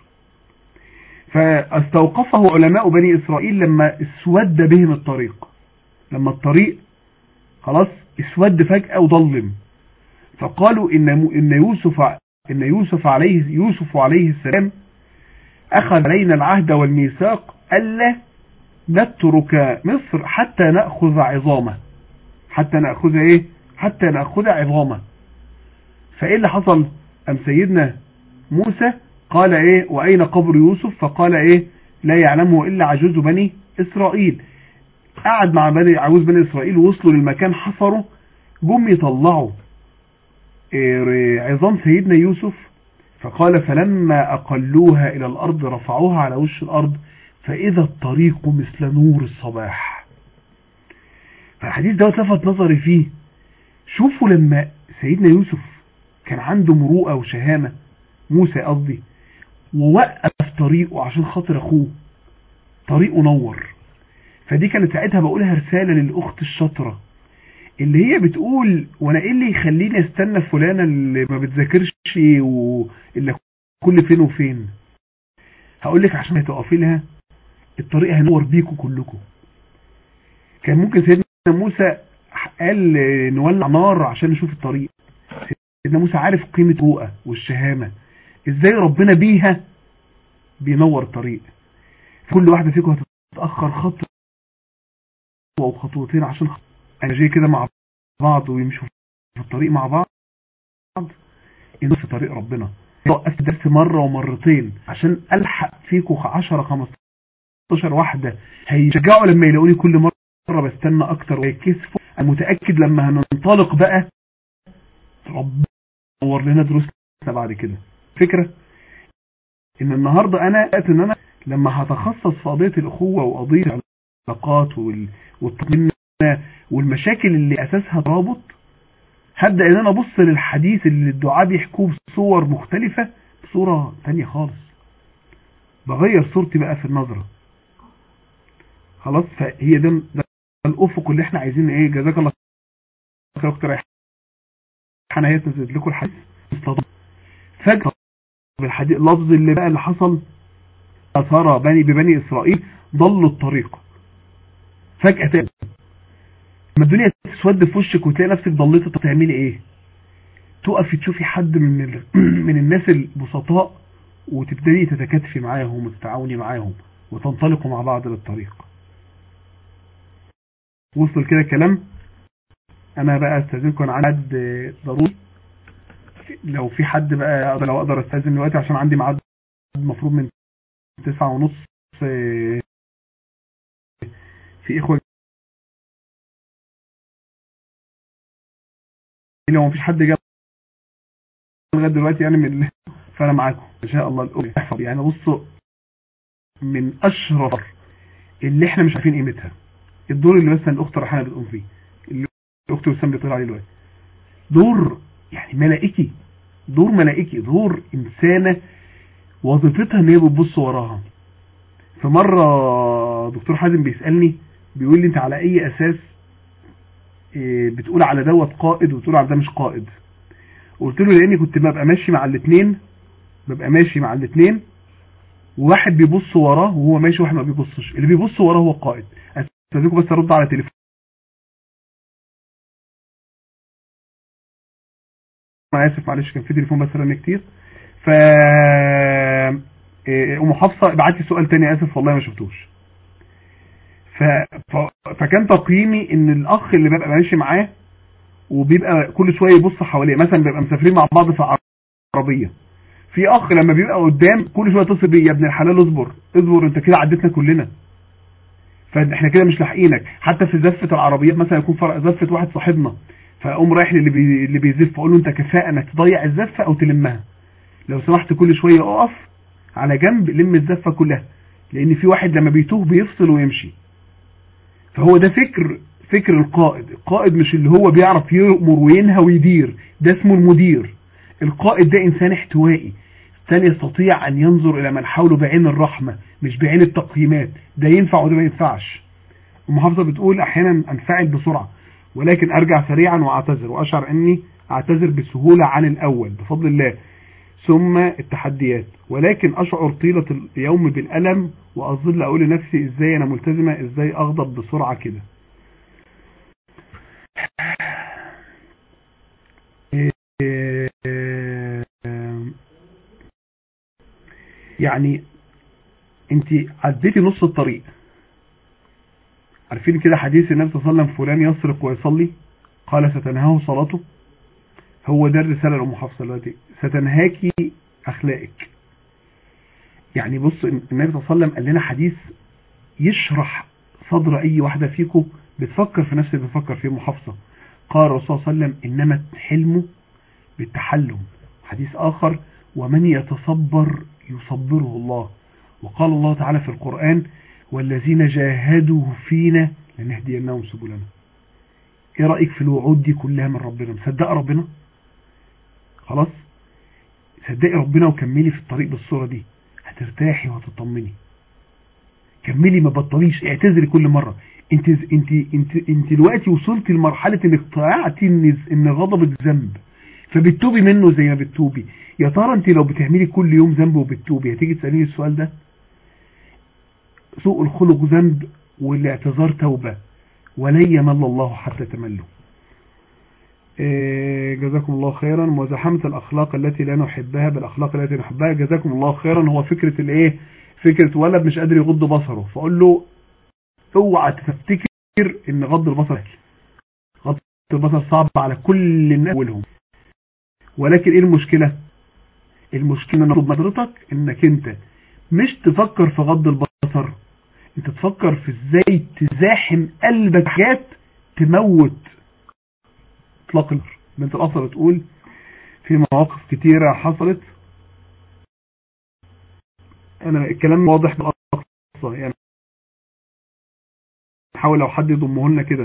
فاستوقفه علماء بني اسرائيل لما اسود بهم الطريق لما الطريق خلاص اسود فجأة وضلم فقالوا ان ان يوسف ان يوسف عليه يوسف عليه السلام اخذ علينا العهد والميثاق الا نترك مصر حتى ناخذ عظامه حتى ناخذ ايه حتى ناخذ عظامه فايه اللي حصل ام سيدنا موسى قال ايه واين قبر يوسف فقال ايه لا يعلمه الا عجوز بني اسرائيل قعد مع بني عجوز بني اسرائيل وصلوا للمكان حفروا جم يطلعوا إيه عظام سيدنا يوسف فقال فلما اقلوها الى الارض رفعوها على وش الارض فاذا الطريق مثل نور الصباح فالحديث ده لفت نظري فيه شوفوا لما سيدنا يوسف كان عنده مروءة وشهامة موسى قصدي ووقف طريقه عشان خاطر اخوه طريقه نور فدي كانت ساعتها بقولها رسالة للأخت الشاطرة اللي هي بتقول وانا ايه اللي يخليني استنى فلانة اللي ما بتذاكرش واللي كل فين وفين هقول لك عشان هتقفي لها الطريق هينور بيكم كلكم كان ممكن سيدنا موسى قال نولع نار عشان نشوف الطريق سيدنا موسى عارف قيمة الرؤى والشهامة ازاي ربنا بيها بينور الطريق كل واحدة فيكم هتتأخر خطوة او خطوتين عشان انا جاي كده مع بعض ويمشوا في الطريق مع بعض ينور في طريق ربنا وقفت درس مرة ومرتين عشان الحق فيكم 10 15 واحدة هيشجعوا لما يلاقوني كل مرة بستنى اكتر ويكسفوا انا متأكد لما هننطلق بقى ربنا ينور لنا دروسنا بعد كده فكرة ان النهاردة انا لقيت ان انا لما هتخصص في قضية الاخوة وقضية العلاقات والتطمين والمشاكل اللي اساسها ترابط هبدأ ان انا ابص للحديث اللي الدعاء بيحكوه بصور مختلفة بصورة تانية خالص بغير صورتي بقى في النظرة خلاص فهي ده, ده الافق اللي احنا عايزين ايه جزاك الله خير اخت رايح انا هي تنزل لكم الحديث فجأة بالحديث اللفظ اللي بقى اللي حصل اثار بني ببني اسرائيل ضلوا الطريق فجأة تاني لما الدنيا تسود في وشك وتلاقي نفسك ضليت طب تعملي ايه تقفي تشوفي حد من ال... من الناس البسطاء وتبتدي تتكاتفي معاهم وتتعاوني معاهم وتنطلقوا مع بعض للطريق وصل كده الكلام انا بقى استاذنكم انا عندي ضروري لو في حد بقى لو اقدر استاذن دلوقتي عشان عندي ميعاد المفروض من تسعة ونص في اخوة لو مفيش حد جاب لغايه دلوقتي يعني من فانا معاكم ان شاء الله الأم يعني بصوا من اشرف اللي احنا مش عارفين قيمتها الدور اللي مثلا الاخت رحانه بتقوم فيه اللي الاخت وسام بتقول عليه دلوقتي دور يعني ملائكي دور ملائكي دور انسانه وظيفتها ان هي بتبص وراها فمره دكتور حازم بيسالني بيقول لي انت على اي اساس بتقول على دوت قائد وتقول على ده مش قائد قلت له لاني كنت ببقى ماشي مع الاثنين ببقى ماشي مع الاثنين وواحد بيبص وراه وهو ماشي واحد ما بيبصش اللي بيبص وراه هو القائد استاذنكم بس ارد على تليفون انا اسف معلش كان في تليفون بس رن كتير ف ام حفصه ابعت لي سؤال تاني اسف والله ما شفتوش ف... ف... فكان تقييمي ان الاخ اللي ببقى ماشي معاه وبيبقى كل شويه يبص حواليه مثلا بيبقى مسافرين مع بعض في عربيه في اخ لما بيبقى قدام كل شويه يتصل بيه يا ابن الحلال اصبر اصبر انت كده عدتنا كلنا فاحنا كده مش لاحقينك حتى في زفه العربيات مثلا يكون فرق زفه واحد صاحبنا فاقوم رايح للي بي... اللي بيزف اقول له انت كفاءه انك تضيع الزفه او تلمها لو سمحت كل شويه اقف على جنب لم الزفه كلها لان في واحد لما بيتوه بيفصل ويمشي فهو ده فكر فكر القائد القائد مش اللي هو بيعرف يأمر وينهى ويدير ده اسمه المدير القائد ده انسان احتوائي انسان يستطيع ان ينظر الى من حوله بعين الرحمة مش بعين التقييمات ده ينفع وده ما ينفعش المحافظة بتقول احيانا انفعل بسرعة ولكن ارجع سريعا واعتذر واشعر اني اعتذر بسهولة عن الاول بفضل الله ثم التحديات ولكن اشعر طيلة اليوم بالالم واظل اقول لنفسي ازاي انا ملتزمة ازاي اغضب بسرعة كده يعني انت عديتي نص الطريق عارفين كده حديث النبي صلى الله عليه وسلم فلان يسرق ويصلي قال ستنهاه صلاته هو ده الرسالة لأم حفصة دلوقتي ستنهاكي أخلاقك يعني بص النبي صلى الله عليه وسلم قال لنا حديث يشرح صدر اي واحدة فيكم بتفكر في نفس اللي بتفكر فيه محافظة قال الرسول صلى الله عليه وسلم انما الحلم بالتحلم حديث اخر ومن يتصبر يصبره الله وقال الله تعالى في القرآن والذين جاهدوا فينا لنهدينهم سبلنا ايه رأيك في الوعود دي كلها من ربنا مصدق ربنا خلاص صدقي ربنا وكملي في الطريق بالصورة دي هترتاحي وهتطمني كملي ما بطليش اعتذري كل مرة انت انت انت انت دلوقتي وصلتي لمرحلة انك طلعتي ان ان غضبك ذنب فبتتوبي منه زي ما بتتوبي يا ترى انت لو بتعملي كل يوم ذنب وبتتوبي هتيجي تساليني السؤال ده سوء الخلق ذنب والاعتذار توبة ولن يمل الله حتى تملوا إيه جزاكم الله خيرا وزحمة الأخلاق التي لا نحبها بالأخلاق التي نحبها جزاكم الله خيرا هو فكرة الايه فكرة ولد مش قادر يغض بصره فأقول له اوعى تفتكر ان غض البصر غض البصر صعب على كل الناس اولهم ولكن ايه المشكلة المشكلة ان اطلب نظرتك انك انت مش تفكر في غض البصر انت تفكر في ازاي تزاحم قلبك حاجات تموت اطلاق النار بنت الاثر تقول في مواقف كتيرة حصلت انا الكلام واضح بالاقصى يعني حاول لو حد يضمه لنا كده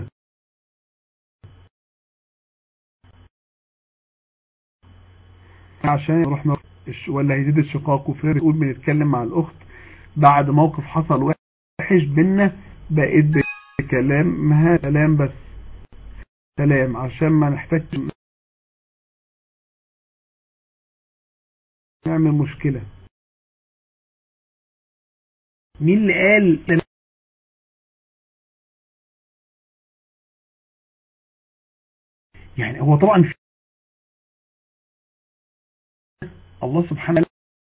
عشان نروح ولا هيزيد الشقاق وفي بتقول بنتكلم مع الاخت بعد موقف حصل وحش بينا بقيت بكلامها سلام بس سلام عشان ما نحتاج نعمل مشكلة مين اللي قال يعني هو طبعا في الله سبحانه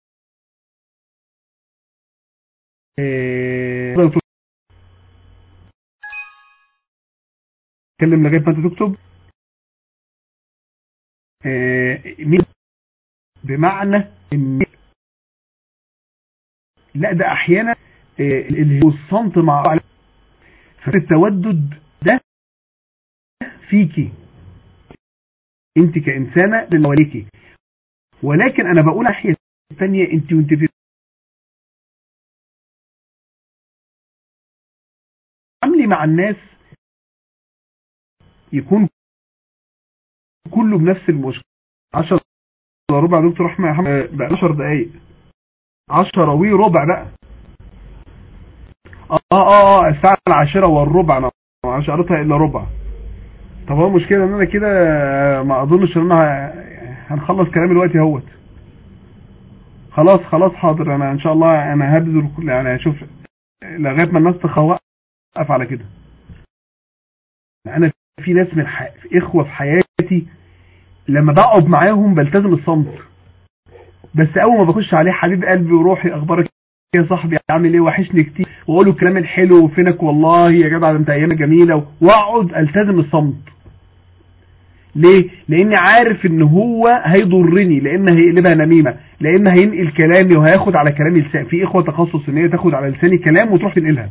وتعالى تكلم لغايه ما انت تكتب مين بمعنى ان لا ده احيانا اللي هو الصمت مع فالتودد ده فيكي انت كإنسانة اللي حواليكي ولكن انا بقول ناحية الثانية انت وانت في عملي مع الناس يكون كله بنفس المشكلة 10 ربع دكتور احمد محمد بقى 10 دقايق 10 وي ربع بقى اه اه اه الساعة العاشرة والربع انا مش قريتها الا ربع طب هو المشكلة ان انا كده ما اظنش ان انا هنخلص كلامي دلوقتي اهوت خلاص خلاص حاضر انا ان شاء الله انا هبذل كل يعني اشوف لغايه ما الناس تخوف على كده انا في ناس من ح... اخوه في حياتي لما بقعد معاهم بلتزم الصمت بس اول ما بخش عليه حبيب قلبي وروحي اخبارك يا صاحبي عامل ايه وحشني كتير واقول له الكلام الحلو وفينك والله يا جدع ده انت ايامك جميله واقعد التزم الصمت ليه لاني عارف ان هو هيضرني لان هيقلبها نميمه لان هينقل كلامي وهياخد على كلامي لسان في اخوه تخصص ان هي تاخد على لساني كلام وتروح تنقلها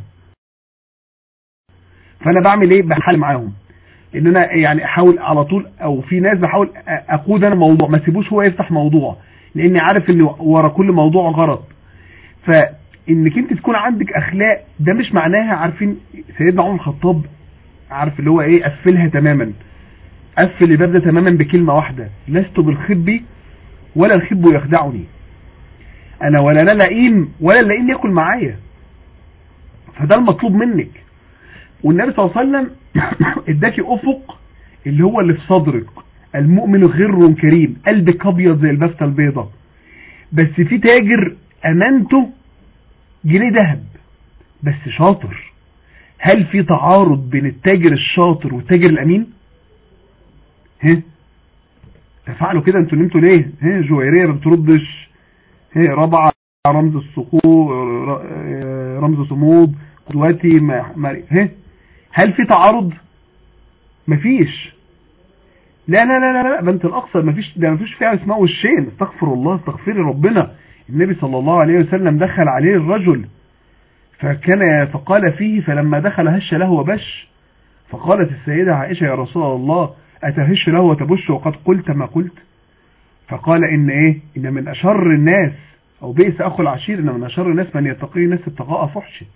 فانا بعمل ايه بحل معاهم ان انا يعني احاول على طول او في ناس بحاول اقود انا موضوع ما سيبوش هو يفتح موضوع لاني عارف ان ورا كل موضوع غرض فانك انت تكون عندك اخلاق ده مش معناها عارفين سيدنا عمر الخطاب عارف اللي هو ايه قفلها تماما قفل الباب ده تماما بكلمة واحدة لست بالخب ولا الخب يخدعني انا ولا لا لئيم ولا اللئيم ياكل معايا فده المطلوب منك والنبي صلى الله عليه وسلم اداكي افق اللي هو اللي في صدرك المؤمن غر كريم قلبك ابيض زي البسته البيضاء بس في تاجر امانته جنيه ذهب بس شاطر هل في تعارض بين التاجر الشاطر والتاجر الامين ها تفعلوا كده انتوا نمتوا ليه ها جويريه ما بتردش ها رابعه رمز السقوط رمز صمود قدوتي ما ها هل في تعارض مفيش لا لا لا لا لا بنت الاقصى مفيش ده مفيش فيها اسمها وشين استغفر الله استغفري ربنا النبي صلى الله عليه وسلم دخل عليه الرجل فكان فقال فيه فلما دخل هش له وبش فقالت السيدة عائشة يا رسول الله أتهش له وتبش وقد قلت ما قلت فقال إن إيه إن من أشر الناس أو بئس أخو العشير إن من أشر الناس من يتقي الناس اتقاء فحش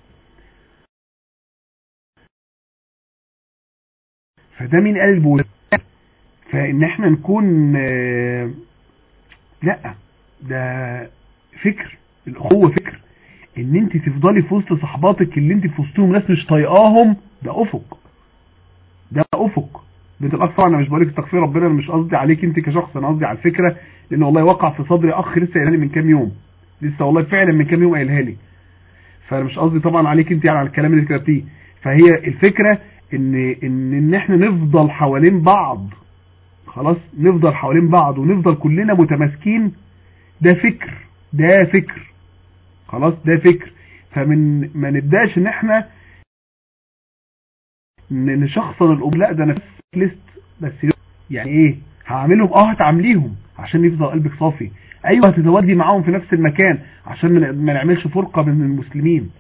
فده من قلبه فإن احنا نكون آه، لا ده فكر الأخوة فكر ان انت تفضلي في وسط صحباتك اللي انت في وسطهم ناس مش طايقاهم ده افق ده افق بنت الاخ طبعا انا مش بقول لك استغفر ربنا انا مش قصدي عليك انت كشخص انا قصدي على الفكره لان والله وقع في صدري اخ لسه قايلها لي من كام يوم لسه والله فعلا من كام يوم قايلها لي فانا مش قصدي طبعا عليك انت يعني على الكلام اللي كتبتيه فهي الفكره ان ان ان احنا نفضل حوالين بعض خلاص نفضل حوالين بعض ونفضل كلنا متماسكين ده فكر ده فكر خلاص ده فكر فمن ما نبداش ان احنا ن- نشخصن الامور لا ده انا في ليست بس يعني ايه هعملهم اه هتعامليهم عشان يفضل قلبك صافي ايوه هتتواجدي معاهم في نفس المكان عشان ما ما نعملش فرقه بين المسلمين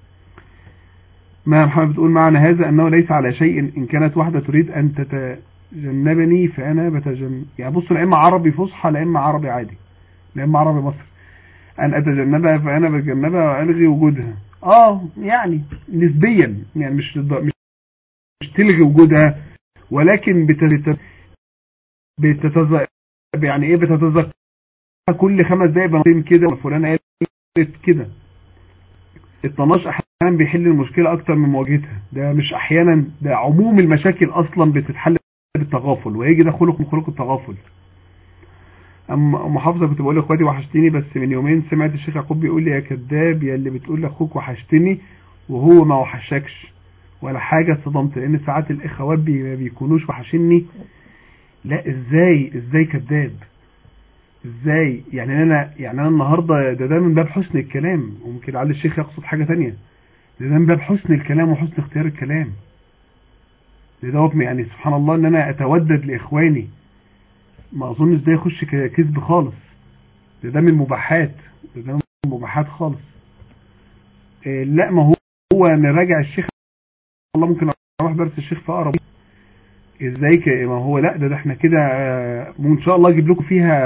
ما محمد بتقول معنى هذا انه ليس على شيء ان كانت واحده تريد ان تتجنبني فانا بتجنب يعني بصوا لا اما عربي فصحى لا اما عربي عادي لا اما عربي مصري ان اتجنبها فانا بتجنبها والغي وجودها اه يعني نسبيا يعني مش مش مش تلغي وجودها ولكن بتت بتتز يعني ايه بتتذكر كل خمس دقايق بنطين كده فلانه قالت كده الطناش احيانا بيحل المشكله اكتر من مواجهتها ده مش احيانا ده عموم المشاكل اصلا بتتحل بالتغافل وهيجي ده خلق من خلق التغافل اما ام حافظه كنت بقول لاخواتي وحشتني بس من يومين سمعت الشيخ يعقوب بيقول لي يا كذاب يا اللي بتقول لاخوك وحشتني وهو ما وحشكش ولا حاجه اتصدمت لان ساعات الاخوات بي ما بيكونوش وحشني لا ازاي ازاي كذاب ازاي يعني انا يعني انا النهارده ده ده من باب حسن الكلام وممكن علي الشيخ يقصد حاجه تانية ده ده من باب حسن الكلام وحسن اختيار الكلام ده ده يعني سبحان الله ان انا اتودد لاخواني ما اظنش ده يخش ك- كذب خالص ده ده من المباحات ده ده من المباحات خالص إيه لا ما هو هو نراجع الشيخ والله ممكن اروح درس الشيخ في اقرب ازاي ك- ما هو لا ده, ده احنا كده آه، وان شاء الله اجيب لكم فيها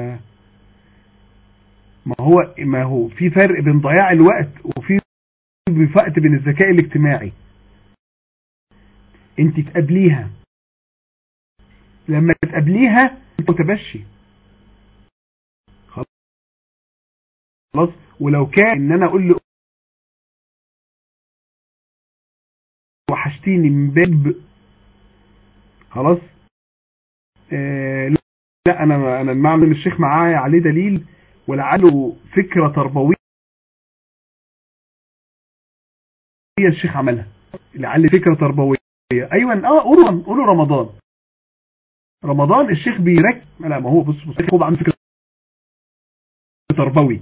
ما هو ما هو في فرق بين ضياع الوقت وفي فرق بين الذكاء الاجتماعي انت تقابليها لما تقابليها انت متبشي خلاص ولو كان ان انا اقول له وحشتيني من باب خلاص آه لا انا انا المعنى ان الشيخ معايا عليه دليل ولعله فكره تربويه الشيخ عملها لعل فكره تربويه ايوه اه قولوا قولوا رمضان رمضان الشيخ بيرك لا ما هو بص بص الشيخ هو عنده فكره تربوي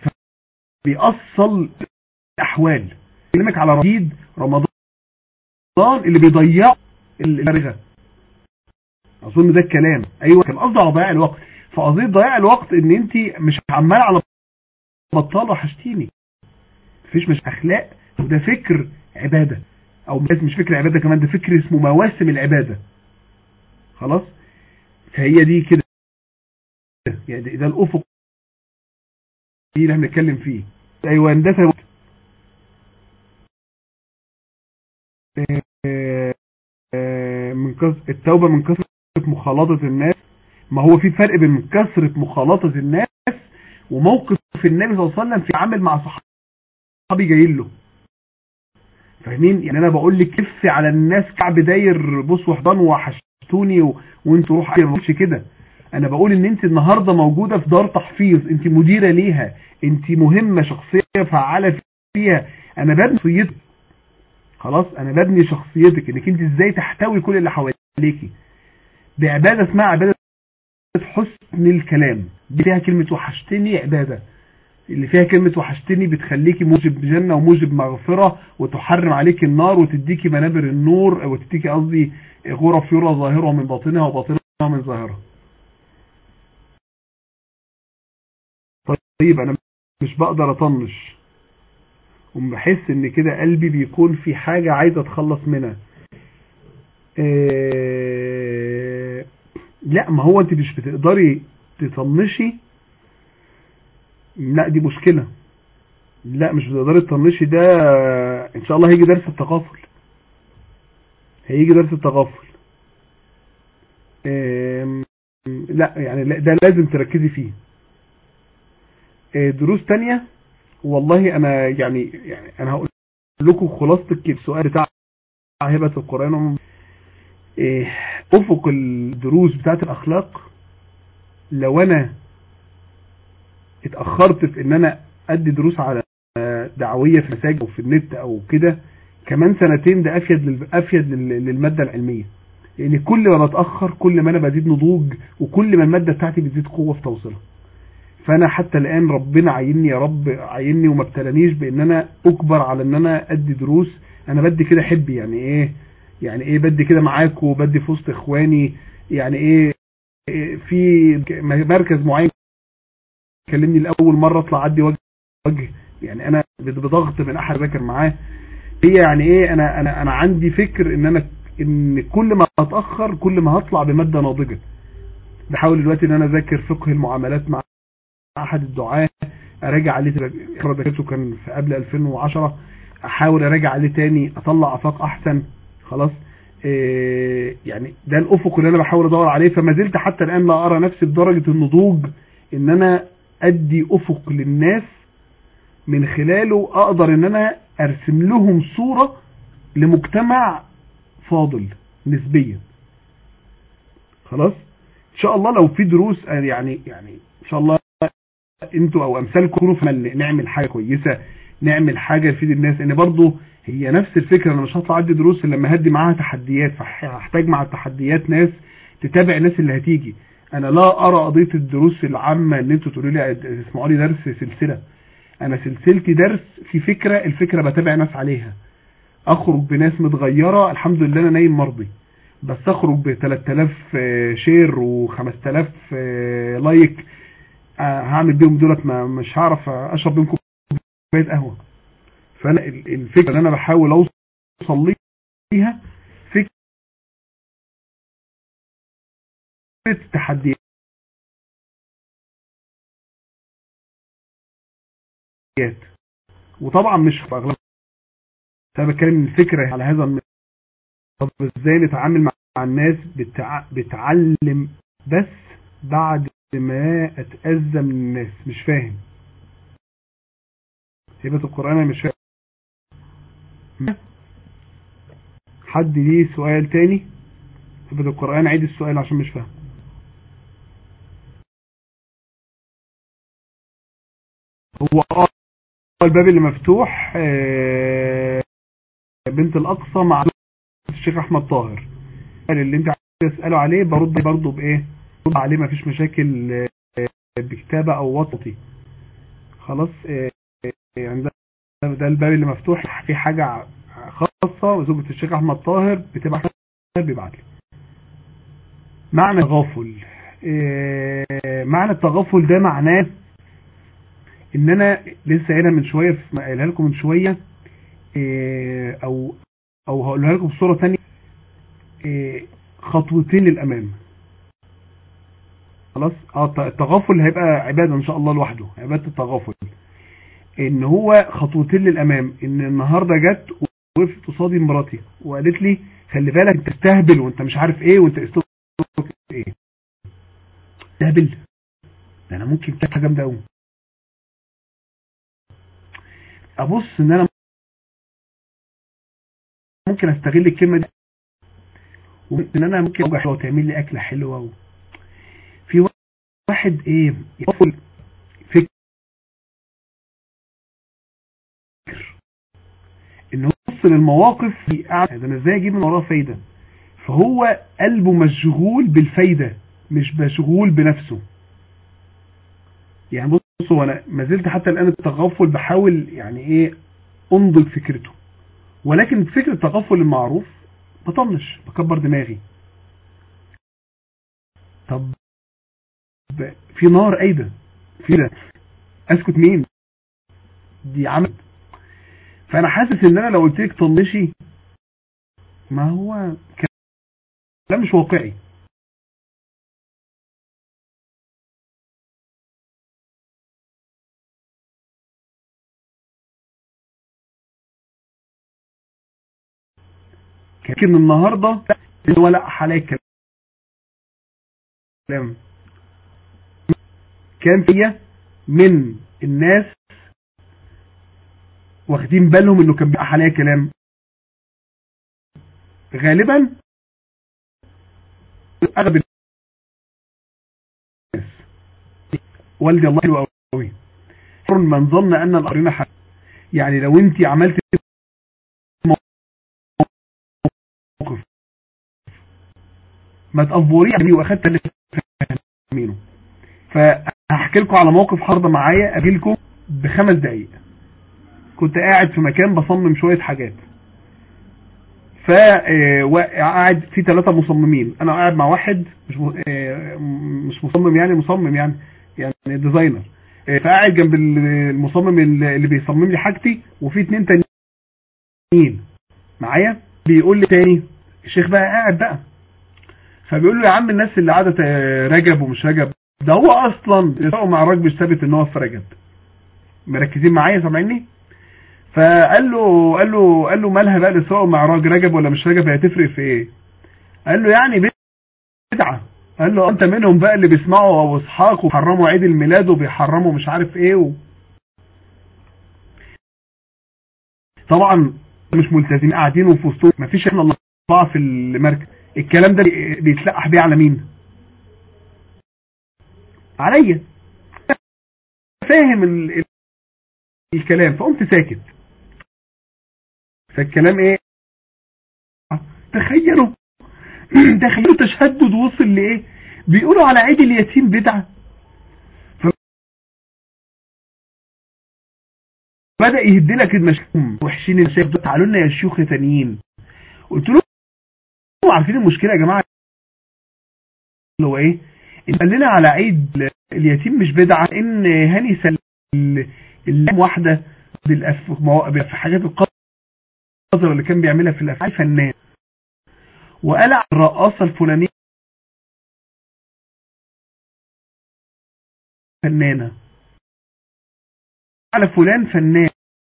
بيأصل الاحوال يكلمك على رصيد رمضان اللي بيضيع الفارغه اظن ده الكلام ايوه كان قصده على ضياع الوقت فقضيه ضياع الوقت ان انت مش عمال على بطال وحشتيني مفيش مش اخلاق وده فكر عباده او مش فكر عباده كمان ده فكر اسمه مواسم العباده خلاص فهي دي كده يعني ده, ده الافق دي اللي احنا بنتكلم فيه ايوه ده فهم من كثرة التوبة من كثرة مخالطة الناس ما هو في فرق بين كثرة مخالطة الناس وموقف النبي صلى الله عليه وسلم في عمل مع صحابي جايين له فاهمين يعني انا بقول لك كف على الناس كعب داير بص وحضان وحشتوني و... وانتوا روح مش كده انا بقول ان انت النهارده موجوده في دار تحفيظ انت مديره ليها انت مهمه شخصيه فعاله فيها انا ببني شخصيتك خلاص انا ببني شخصيتك انك انت ازاي تحتوي كل اللي حواليكي بعباده اسمها عباده حسن الكلام دي فيها كلمه وحشتني عباده اللي فيها كلمة وحشتني بتخليكي موجب جنة وموجب مغفرة وتحرم عليك النار وتديكي منابر النور وتديكي قصدي غرف يرى ظاهرها من باطنها وباطنها من ظاهرها طيب انا مش بقدر اطنش وبحس ان كده قلبي بيكون في حاجة عايز اتخلص منها إيه لا ما هو انت مش بتقدري تطنشي لا دي مشكلة لا مش بتقدري تطنشي ده ان شاء الله هيجي درس التغافل هيجي درس التغافل إيه لا يعني لا ده لازم تركزي فيه إيه دروس تانية والله انا يعني يعني انا هقول لكم خلاصة السؤال بتاع هبة القرآن إيه افق الدروس بتاعت الاخلاق لو انا اتأخرت في ان انا ادي دروس على دعوية في مساجد او في النت او كده كمان سنتين ده افيد افيد للمادة العلمية لان يعني كل ما بتأخر كل ما انا بزيد نضوج وكل ما المادة بتاعتي بتزيد قوة في توصيلها فانا حتى الان ربنا عيني يا رب عيني وما ابتلانيش بان انا اجبر على ان انا ادي دروس انا بدي كده حبي يعني ايه يعني ايه بدي كده معاكم وبدي في وسط اخواني يعني ايه في مركز معين كلمني الاول مره اطلع ادي وجه وجه يعني انا بضغط من احد ذاكر معاه هي يعني ايه انا انا انا عندي فكر ان انا ان كل ما اتاخر كل ما هطلع بماده ناضجه بحاول دلوقتي ان انا اذاكر فقه المعاملات مع احد الدعاه اراجع عليه ذاكرته كان في قبل 2010 احاول اراجع عليه تاني اطلع افاق احسن خلاص إيه يعني ده الافق اللي انا بحاول ادور عليه فما زلت حتى الان لا ارى نفسي بدرجه النضوج ان انا ادي افق للناس من خلاله اقدر ان انا ارسم لهم صوره لمجتمع فاضل نسبيا خلاص ان شاء الله لو في دروس يعني يعني ان شاء الله انتوا او امثالكم نعمل حاجه كويسه نعمل حاجه تفيد الناس ان برضو هي نفس الفكره انا مش هطلع ادي دروس الا لما هدي معاها تحديات فهحتاج مع التحديات ناس تتابع الناس اللي هتيجي انا لا ارى قضيه الدروس العامه ان انتوا تقولوا لي اسمعوا لي درس سلسله انا سلسلتي درس في فكره الفكره بتابع ناس عليها اخرج بناس متغيره الحمد لله انا نايم مرضي بس اخرج ب 3000 شير و5000 لايك هعمل بيهم دولت ما مش هعرف اشرب بيهم كوبايه قهوه فانا الفكره اللي انا بحاول اوصل ليها فكره تحديات وطبعا مش في اغلب انا بتكلم الفكره على هذا النظام طب ازاي نتعامل مع الناس بتع... بتعلم بس بعد ما اتأذى من الناس مش فاهم هبة القرآن انا مش فاهم حد ليه سؤال تاني هبة القرآن عيد السؤال عشان مش فاهم هو الباب اللي مفتوح بنت الأقصى مع الشيخ أحمد طاهر اللي انت عايز تسأله عليه برد برضه بإيه برد عليه ما فيش مشاكل بكتابة أو وسطي خلاص يعني ده, ده الباب اللي مفتوح في حاجة خاصة زوجة الشيخ أحمد طاهر بتبقى بيبعت لي معنى التغافل معنى التغافل ده معناه ان انا لسه قايلها من شويه قايلها لكم من شويه او او هقولها لكم بصوره ثانيه خطوتين للامام خلاص اه التغافل هيبقى عباده ان شاء الله لوحده عباده التغافل ان هو خطوتين للامام ان النهارده جت وقفت قصادي مراتي وقالت لي خلي بالك انت تستهبل وانت مش عارف ايه وانت اسلوبك ايه تستهبل ده انا ممكن حاجه جامده قوي ابص ان انا ممكن استغل الكلمه دي وان انا ممكن اوجع حلوه وتعمل لي اكله حلوه و... في واحد ايه يقفل فكر ان هو يبص للمواقف ده انا ازاي اجيب من وراها فايده فهو قلبه مشغول بالفايده مش مشغول بنفسه يعني بصوا انا ما زلت حتى الان التغفل بحاول يعني ايه انضج فكرته ولكن فكرة التغفل المعروف بطنش بكبر دماغي طب في نار ايضا في ده اسكت مين دي عمل فانا حاسس ان انا لو قلت لك طنشي ما هو كلام مش واقعي لكن النهاردة هو لا حلاك كلام كان فيا من الناس واخدين بالهم انه كان بيقع عليا كلام غالبا اغلب الناس والدي الله حلو قوي من ظن ان القرينه حق يعني لو انت عملت موقف ما تقفوريه عليه واخدت اللي فاهمينه فهحكي لكم على موقف حرضة معايا اجي لكم بخمس دقايق كنت قاعد في مكان بصمم شوية حاجات فقاعد في ثلاثة مصممين انا قاعد مع واحد مش مش مصمم يعني مصمم يعني يعني ديزاينر فقاعد جنب المصمم اللي بيصمم لي حاجتي وفي اتنين تانيين معايا بيقول لي تاني الشيخ بقى قاعد بقى فبيقول له يا عم الناس اللي قاعده رجب ومش رجب ده هو اصلا اسراء معراج مش ثابت ان هو في رجب مركزين معايا سامعيني فقال له قال له قال له مالها بقى الاسراء والمعراج رجب ولا مش رجب هي تفرق في ايه قال له يعني بدعه قال له انت منهم بقى اللي بيسمعوا ابو اسحاق وحرموا عيد الميلاد وبيحرموا مش عارف ايه و... طبعا مش ملتزمين قاعدين وفي وسطهم مفيش احنا الله في المركز الكلام ده بيتلقح بيه على مين عليا فاهم ال... ال... الكلام فقمت ساكت فالكلام ايه تخيلوا تخيلوا تشدد وصل لايه بيقولوا على عيد اليتيم بدعه بدأ يهدلك المشكوم وحشين الشيخ تعالوا لنا يا شيوخ تانيين قلت له عارفين المشكله يا جماعه اللي هو ايه قال لنا على عيد اليتيم مش بدعه ان هاني سل اللام واحده بالأف... في حاجات القذره اللي كان بيعملها في الافعال فنان وقلع الرقاصه الفلانيه فنانه على فلان فنان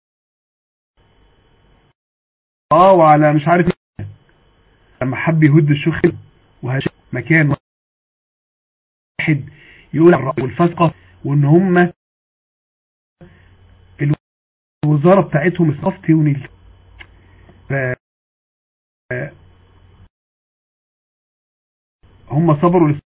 اه وعلى مش عارف لما حب يهد الشيخ وهش مكان واحد يقول والفسقه وان هم الوزاره بتاعتهم الصفتي ونيل ف هم صبروا لس...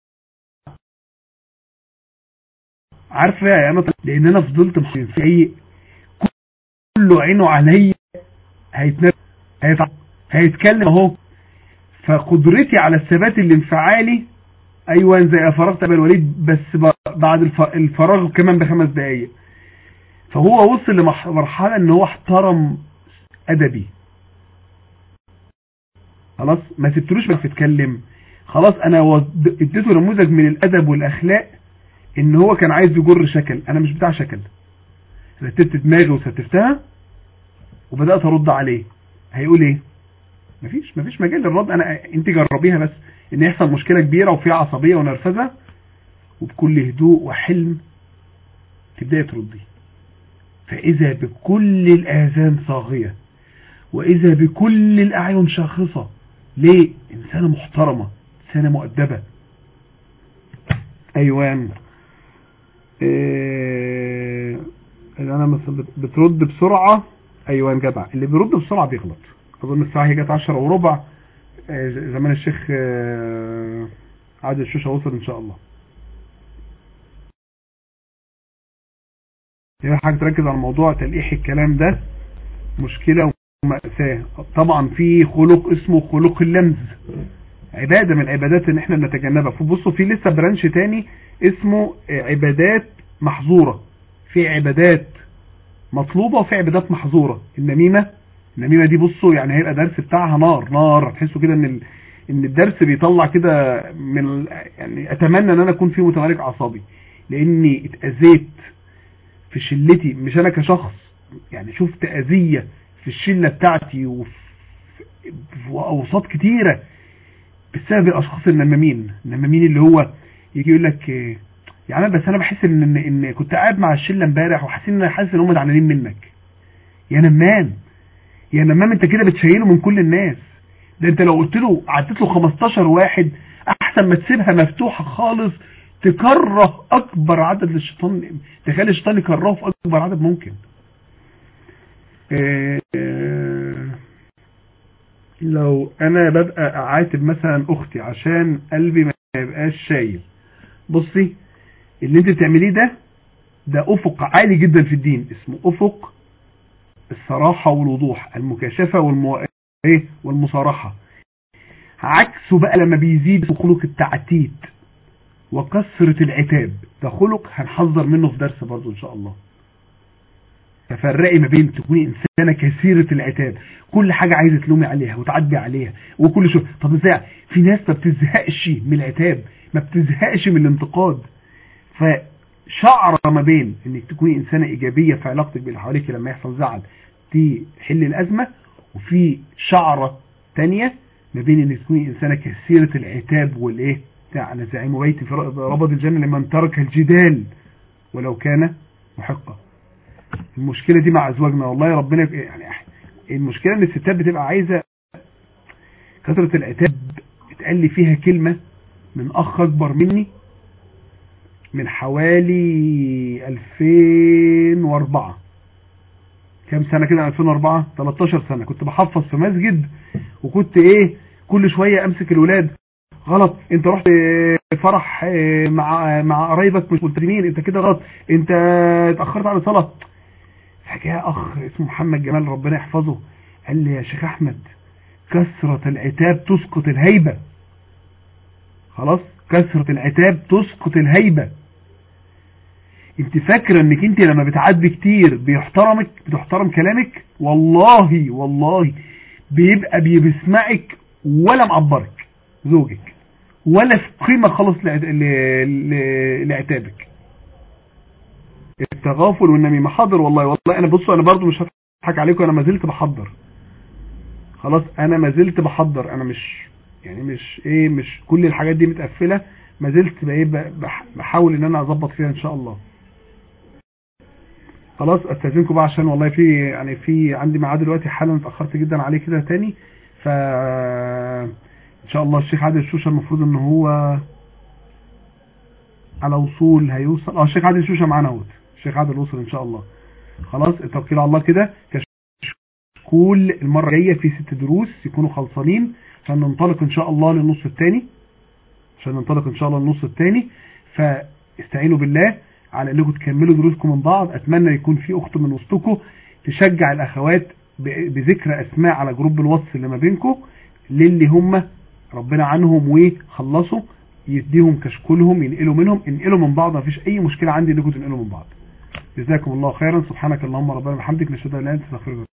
عارفه يا انا لان انا فضلت في اي كله عينه عليا هيتنفس هيتع... هيتكلم اهو فقدرتي على الثبات الانفعالي ايوه زي فرغت ابا الوليد بس بعد الفراغ كمان بخمس دقايق فهو وصل لمرحله ان هو احترم ادبي خلاص ما سبتلوش بس يتكلم خلاص انا اديته نموذج من الادب والاخلاق ان هو كان عايز يجر شكل انا مش بتاع شكل رتبت دماغي وستفتها وبدات ارد عليه هيقول ايه مفيش مفيش مجال للرد انا انت جربيها بس ان يحصل مشكله كبيره وفي عصبيه ونرفزه وبكل هدوء وحلم تبداي تردي فاذا بكل الاذان صاغيه واذا بكل الاعين شاخصه ليه انسانه محترمه انسانه مؤدبه ايوان إيه انا مثلا بترد بسرعه ايوان جدع اللي بيرد بسرعه بيغلط اظن الساعه هي جت 10 وربع زمان الشيخ عادل الشوشه وصل ان شاء الله هي حاجه تركز على موضوع تلقيح الكلام ده مشكله ومأساة طبعا في خلق اسمه خلق اللمز عبادة من العبادات ان احنا بنتجنبها فبصوا في لسه برانش تاني اسمه عبادات محظورة في عبادات مطلوبة وفي عبادات محظورة النميمة النميمة دي بصوا يعني هيبقى درس بتاعها نار نار هتحسوا كده ان ال... ان الدرس بيطلع كده من يعني اتمنى ان انا اكون فيه متمالك اعصابي لاني اتأذيت في شلتي مش انا كشخص يعني شفت اذية في الشلة بتاعتي وفي في اوساط كتيرة بسبب الاشخاص النمامين النمامين اللي هو يجي يقول لك إيه، يعني بس انا بحس ان ان, إن كنت قاعد مع الشله امبارح وحاسس ان حاسس ان هم زعلانين منك يا نمام يا نمام انت كده بتشيله من كل الناس ده انت لو قلت له عدت له 15 واحد احسن ما تسيبها مفتوحه خالص تكره اكبر عدد للشيطان تخلي الشيطان يكرهه في اكبر عدد ممكن آه، آه، لو انا ببقى اعاتب مثلا اختي عشان قلبي ما يبقاش شايل بصي اللي انت بتعمليه ده ده افق عالي جدا في الدين اسمه افق الصراحة والوضوح المكاشفة والمو... ايه والمصارحة عكسه بقى لما بيزيد في خلق التعتيد وكثرة العتاب ده خلق هنحذر منه في درس برضو ان شاء الله تفرقي ما بين تكوني انسانة كثيرة العتاب كل حاجة عايزة تلومي عليها وتعدي عليها وكل شو طب ازاي في ناس ما بتزهقش من العتاب ما بتزهقش من الانتقاد فشعر ما بين انك تكوني انسانة ايجابية في علاقتك باللي حواليك لما يحصل زعل تحل الازمة وفي شعرة تانية ما بين انك تكوني انسانة كثيرة العتاب والايه بتاع انا زعيم بيتي في ربض الجنة لمن ترك الجدال ولو كان محقا المشكلة دي مع ازواجنا والله ربنا يعني المشكلة ان الستات بتبقى عايزة كثرة العتاب اتقال لي فيها كلمة من اخ اكبر مني من حوالي 2004 كام سنة كده 2004 13 سنة كنت بحفظ في مسجد وكنت ايه كل شوية امسك الولاد غلط انت رحت فرح مع مع قرايبك مش ملتزمين انت كده غلط انت اتاخرت على الصلاه فجاء اخ اسمه محمد جمال ربنا يحفظه قال لي يا شيخ احمد كثرة العتاب تسقط الهيبة خلاص كثرة العتاب تسقط الهيبة انت فاكرة انك انت لما بتعدي كتير بيحترمك بتحترم كلامك والله والله بيبقى بيسمعك ولا معبرك زوجك ولا في قيمة خالص لعتابك التغافل والنميمة حاضر والله والله انا بصوا انا برضو مش هضحك عليكم انا ما زلت بحضر خلاص انا ما زلت بحضر انا مش يعني مش ايه مش كل الحاجات دي متقفلة ما زلت بايه بحاول ان انا اظبط فيها ان شاء الله خلاص استاذنكم بقى عشان والله في يعني في عندي ميعاد دلوقتي حالا اتاخرت جدا عليه كده تاني ف ان شاء الله الشيخ عادل الشوشه المفروض ان هو على وصول هيوصل اه الشيخ عادل الشوشه معانا اهوت الشيخ عادل وصل ان شاء الله خلاص التوكيل على الله كده كل المره الجايه في ست دروس يكونوا خلصانين عشان ننطلق ان شاء الله للنص الثاني عشان ننطلق ان شاء الله للنص الثاني فاستعينوا بالله على انكم تكملوا دروسكم من بعض اتمنى يكون في اخت من وسطكم تشجع الاخوات بذكر اسماء على جروب الواتس اللي ما بينكم للي هم ربنا عنهم وخلصوا يديهم كشكولهم ينقلوا منهم انقلوا من بعض مفيش اي مشكلة عندي انكم تنقلوا من بعض جزاكم الله خيرا سبحانك اللهم ربنا وبحمدك نشهد ان لا اله الا انت نستغفرك